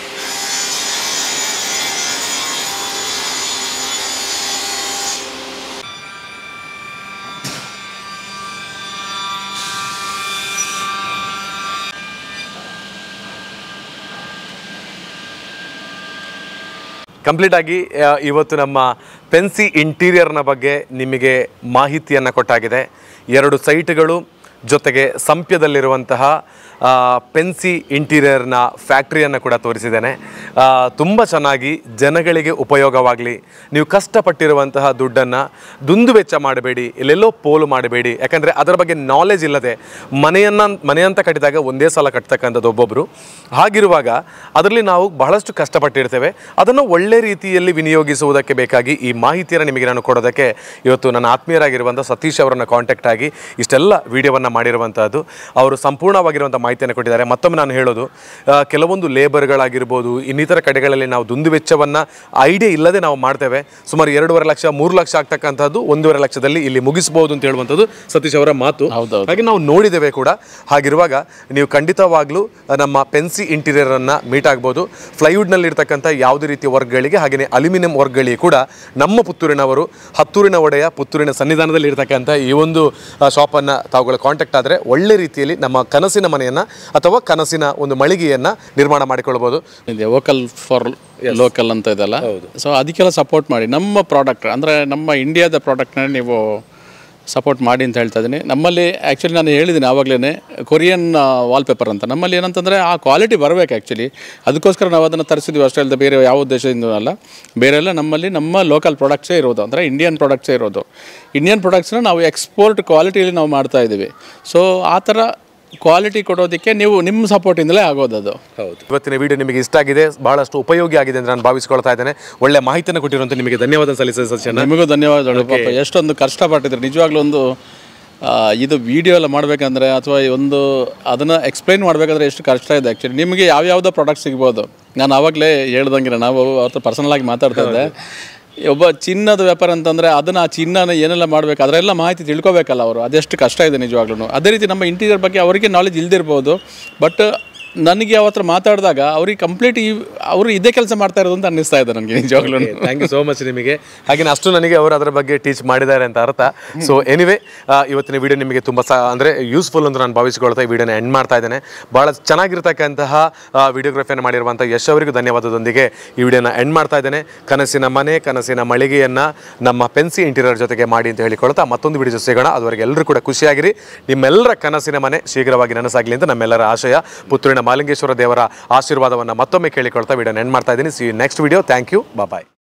ಕಂಪ್ಲೀಟ್ ಆಗಿ ಆ, ಇವತ್ತು ನಮ್ಮ ಪೆನ್ಸಿ ಇಂಟೀರಿಯರ್ನ ಬಗ್ಗೆ ನಿಮಗೆ ಮಾಹಿತಿಯನ್ನು ಕೊಟ್ಟಾಗಿದೆ ಎರಡು ಸೈಟ್ಗಳು ಜೊತೆಗೆ ಸಂಪ್ಯದಲ್ಲಿರುವಂತಹ ಆ, ಪೆನ್ಸಿ ಇಂಟೀರಿಯರ್ನ ಫ್ಯಾಕ್ಟ್ರಿಯನ್ನು ಕೂಡ ತೋರಿಸಿದ್ದೇನೆ ತುಂಬ ಚೆನ್ನಾಗಿ ಜನಗಳಿಗೆ ಉಪಯೋಗವಾಗಲಿ ನೀವು ಕಷ್ಟಪಟ್ಟಿರುವಂತಹ ದುಡ್ಡನ್ನು ದುಂದು ವೆಚ್ಚ ಮಾಡಬೇಡಿ ಎಲ್ಲೆಲ್ಲೋ ಪೋಲು ಮಾಡಬೇಡಿ ಯಾಕಂದರೆ ಅದರ ಬಗ್ಗೆ ನಾಲೆಜ್ ಇಲ್ಲದೆ ಮನೆಯನ್ನು ಮನೆಯಂತ ಕಟ್ಟಿದಾಗ ಒಂದೇ ಸಲ ಕಟ್ತಕ್ಕಂಥದ್ದು ಒಬ್ಬೊಬ್ಬರು ಹಾಗಿರುವಾಗ ಅದರಲ್ಲಿ ನಾವು ಬಹಳಷ್ಟು ಕಷ್ಟಪಟ್ಟಿರ್ತೇವೆ ಅದನ್ನು ಒಳ್ಳೆ ರೀತಿಯಲ್ಲಿ ವಿನಿಯೋಗಿಸುವುದಕ್ಕೆ ಬೇಕಾಗಿ ಈ ಮಾಹಿತಿಯನ್ನು ನಿಮಗೆ ನಾನು ಕೊಡೋದಕ್ಕೆ ಇವತ್ತು ನನ್ನ ಆತ್ಮೀಯರಾಗಿರುವಂಥ ಸತೀಶ್ ಅವರನ್ನು ಕಾಂಟ್ಯಾಕ್ಟ್ ಆಗಿ ಇಷ್ಟೆಲ್ಲ ವಿಡಿಯೋವನ್ನು ಮಾಡಿರುವಂಥದ್ದು ಅವರು ಸಂಪೂರ್ಣವಾಗಿರುವಂಥ ಮಾಹಿತಿಯನ್ನು ಕೊಟ್ಟಿದ್ದಾರೆ ಮತ್ತೊಮ್ಮೆ ನಾನು ಹೇಳೋದು ಆ, ಕೆಲವೊಂದು ಲೇಬರ್ಗಳಾಗಿರ್ಬೋದು ಇನ್ನಿತರ ಕಡೆಗಳಲ್ಲಿ ನಾವು ದುಂದು ವೆಚ್ಚವನ್ನು ಐಡಿಯಾ ಇಲ್ಲದೆ ನಾವು ಮಾಡ್ತೇವೆ ಸುಮಾರು ಎರಡೂವರೆ ಲಕ್ಷ ಮೂರು ಲಕ್ಷ ಆಗ್ತಕ್ಕಂಥದ್ದು ಒಂದೂವರೆ ಲಕ್ಷದಲ್ಲಿ ಇಲ್ಲಿ ಮುಗಿಸ್ಬೋದು ಅಂತ ಹೇಳುವಂಥದ್ದು ಸತೀಶ್ ಅವರ ಮಾತು ಹೌದೌದು. ಹಾಗೆ ನಾವು ನೋಡಿದ್ದೇವೆ ಕೂಡ ಹಾಗಿರುವಾಗ ನೀವು ಖಂಡಿತವಾಗ್ಲೂ ನಮ್ಮ ಪೆನ್ಸಿ ಇಂಟೀರಿಯರ್ ಅನ್ನ ಮೀಟ್ ಆಗ್ಬೋದು ಫ್ಲೈವುಡ್ನಲ್ಲಿ ಇರ್ತಕ್ಕಂಥ ಯಾವುದೇ ರೀತಿಯ ವರ್ಕ್ಗಳಿಗೆ ಹಾಗೆಯೇ ಅಲ್ಯೂಮಿನಿಯಂ ವರ್ಕ್ಗಳಿಗೆ ಕೂಡ ನಮ್ಮ ಪುತ್ತೂರಿನವರು ಹತ್ತೂರಿನ ಒಡೆಯ ಪುತ್ತೂರಿನ ಸನ್ನಿಧಾನದಲ್ಲಿ ಇರ್ತಕ್ಕಂಥ ಈ ಒಂದು ಶಾಪನ್ನು ತಾವುಗಳ ಕಾಂಟ್ಯಾಕ್ಟ್ ಆದರೆ ಒಳ್ಳೆ ರೀತಿಯಲ್ಲಿ ನಮ್ಮ ಕನಸಿನ ಮನೆಯನ್ನು ಅಥವಾ ಕನಸಿನ ಒಂದು ಮಳಿಗೆಯನ್ನು ನಿರ್ಮಾಣ ಮಾಡಿಕೊಳ್ಬೋದು ಇದೆ ವೋಕಲ್ ಫಾರ್ ಲೋಕಲ್ ಅಂತ ಇದೆಲ್ಲ ಸೊ ಅದಕ್ಕೆಲ್ಲ ಸಪೋರ್ಟ್ ಮಾಡಿ ನಮ್ಮ ಪ್ರಾಡಕ್ಟ್ ಅಂದರೆ ನಮ್ಮ ಇಂಡಿಯಾದ ಪ್ರಾಡಕ್ಟ್ನ ನೀವು ಸಪೋರ್ಟ್ ಮಾಡಿ ಅಂತ ಹೇಳ್ತಾ ಇದ್ದೀನಿ ನಮ್ಮಲ್ಲಿ ಆ್ಯಕ್ಚುಲಿ ನಾನು ಹೇಳಿದ್ದೀನಿ ಆವಾಗಲೇ ಕೊರಿಯನ್ ವಾಲ್ಪೇಪರ್ ಅಂತ ನಮ್ಮಲ್ಲಿ ಏನಂತಂದರೆ ಆ ಕ್ವಾಲಿಟಿ ಬರಬೇಕು ಆ್ಯಕ್ಚುಲಿ ಅದಕ್ಕೋಸ್ಕರ ನಾವು ಅದನ್ನು ತರಿಸಿದ್ವಿ ಅಷ್ಟೇ ಅಲ್ಲದೆ ಬೇರೆ ಯಾವ ದೇಶದಿಂದ ಅಲ್ಲ ಬೇರೆ ಎಲ್ಲ ನಮ್ಮಲ್ಲಿ ನಮ್ಮ ಲೋಕಲ್ ಪ್ರಾಡಕ್ಟ್ಸೇ ಇರೋದು ಅಂದರೆ ಇಂಡಿಯನ್ ಪ್ರಾಡಕ್ಟ್ಸೇ ಇರೋದು ಇಂಡಿಯನ್ ಪ್ರಾಡಕ್ಟ್ಸ್ನ ನಾವು ಎಕ್ಸ್ಪೋರ್ಟ್ ಕ್ವಾಲಿಟಿಯಲ್ಲಿ ನಾವು ಮಾಡ್ತಾ ಇದ್ದೀವಿ ಸೊ ಆ ಥರ ಕ್ವಾಲಿಟಿ ಕೊಡೋದಕ್ಕೆ ನೀವು ನಿಮ್ಮ ಸಪೋರ್ಟಿಂದಲೇ ಆಗೋದು ಅದು ಹೌದು ಇವತ್ತಿನ ವಿಡಿಯೋ ನಿಮಗೆ ಇಷ್ಟ ಆಗಿದೆ ಬಹಳಷ್ಟು ಉಪಯೋಗಿ ಆಗಿದೆ ಅಂತ ನಾನು ಭಾವಿಸ್ಕೊಳ್ತಾ ಇದ್ದೇನೆ ಒಳ್ಳೆ ಮಾಹಿತಿಯನ್ನು ಕೊಟ್ಟಿರುವಂಥ ನಿಮಗೆ ಧನ್ಯವಾದ ಸಲ್ಲಿಸಿದ ಸಚಿನ್ ನಿಮಗೂ ಧನ್ಯವಾದಗಳು ಪಾಪ ಎಷ್ಟೊಂದು ಕಷ್ಟಪಟ್ಟಿದ್ರು ನಿಜವಾಗ್ಲೂ ಒಂದು ಆ, ಇದು ವಿಡಿಯೋ ಎಲ್ಲ ಮಾಡಬೇಕಂದ್ರೆ ಅಥವಾ ಈ ಒಂದು ಅದನ್ನು ಎಕ್ಸ್ಪ್ಲೈನ್ ಮಾಡಬೇಕಾದ್ರೆ ಎಷ್ಟು ಕಷ್ಟ ಇದೆ ಆ್ಯಕ್ಚುಲಿ ನಿಮಗೆ ಯಾವ್ಯಾವುದೋ ಪ್ರಾಡಕ್ಟ್ ಸಿಗ್ಬೋದು ನಾನು ಆವಾಗಲೇ ಹೇಳ್ದಂಗೆ ನಾವು ಅವ್ರ ಪರ್ಸನಲ್ ಆಗಿ ಮಾತಾಡ್ತಾ ಇದ್ದೆ ಒಬ್ಬ ಚಿನ್ನದ ವ್ಯಾಪಾರ ಅಂತಂದರೆ ಅದನ್ನು ಆ ಚಿನ್ನನ ಏನೆಲ್ಲ ಮಾಡಬೇಕು ಅದರೆಲ್ಲ ಮಾಹಿತಿ ತಿಳ್ಕೊಬೇಕಲ್ಲ ಅವರು ಅದೆಷ್ಟು ಕಷ್ಟ ಇದೆ ನಿಜವಾಗ್ಲೂ ಅದೇ ರೀತಿ ನಮ್ಮ ಇಂಟೀರಿಯರ್ ಬಗ್ಗೆ ಅವರಿಗೆ ನಾಲೆಜ್ ಇಲ್ದಿರ್ಬೋದು ಬಟ್ ನನಗೆ ಅವತ್ರ ಮಾತಾಡಿದಾಗ ಅವ್ರಿಗೆ ಕಂಪ್ಲೀಟ್ ಈ ಅವರು ಇದೇ ಕೆಲಸ ಮಾಡ್ತಾ ಇರೋದು ಅಂತ ಅನ್ನಿಸ್ತಾ ಇದೆ ನನಗೆ ನಿಜವಾಗ್ಲೂ ಥ್ಯಾಂಕ್ ಯು ಸೋ ಮಚ್ ನಿಮಗೆ ಹಾಗೆ ಅಷ್ಟು ನನಗೆ ಅವರು ಅದರ ಬಗ್ಗೆ ಟೀಚ್ ಮಾಡಿದ್ದಾರೆ ಅಂತ ಅರ್ಥ ಸೊ ಎನಿವೆ ಇವತ್ತಿನ ವಿಡಿಯೋ ನಿಮಗೆ ತುಂಬ ಸ ಅಂದರೆ ಯೂಸ್ಫುಲ್ ಅಂತ ನಾನು ಭಾವಿಸಿಕೊಳ್ತಾ ಈ ವಿಡಿಯೋನ ಎಂಡ್ ಮಾಡ್ತಾ ಇದ್ದೇನೆ ಭಾಳ ಚೆನ್ನಾಗಿರ್ತಕ್ಕಂತಹ ವಿಡಿಯೋಗ್ರಫಿಯನ್ನು ಮಾಡಿರುವಂಥ ಯಶ್ ಅವರಿಗೂ ಧನ್ಯವಾದದೊಂದಿಗೆ ಈ ವಿಡಿಯೋನ ಎಂಡ್ ಮಾಡ್ತಾ ಇದ್ದೇನೆ ಕನಸಿನ ಮನೆ ಕನಸಿನ ಮಳಿಗೆಯನ್ನು ನಮ್ಮ ಪೆನ್ಸಿ ಇಂಟೀರಿಯರ್ ಜೊತೆಗೆ ಮಾಡಿ ಅಂತ ಹೇಳಿಕೊಳ್ತಾ ಮತ್ತೊಂದು ವಿಡಿಯೋ ಸಿಗೋಣ ಅದುವರೆಗೆ ಎಲ್ಲರೂ ಕೂಡ ಖುಷಿಯಾಗಿರಿ ನಿಮ್ಮೆಲ್ಲರ ಕನಸಿನ ಮನೆ ಶೀಘ್ರವಾಗಿ ನನಸಾಗಲಿ ಅಂತ ನಮ್ಮೆಲ್ಲರ ಆಶಯ ಪುತ್ತೂರಿನ ಮಾಲಿಂಗೇಶ್ವರ ದೇವರ ಆಶೀರ್ವಾದವನ್ನು ಮತ್ತೊಮ್ಮೆ ಕೇಳಿಕೊಳ್ತಾ ವಿಡಿಯೋನ ಎಂಡ್ ಮಾಡ್ತಾ ಇದ್ದೀನಿ see next video thank you bye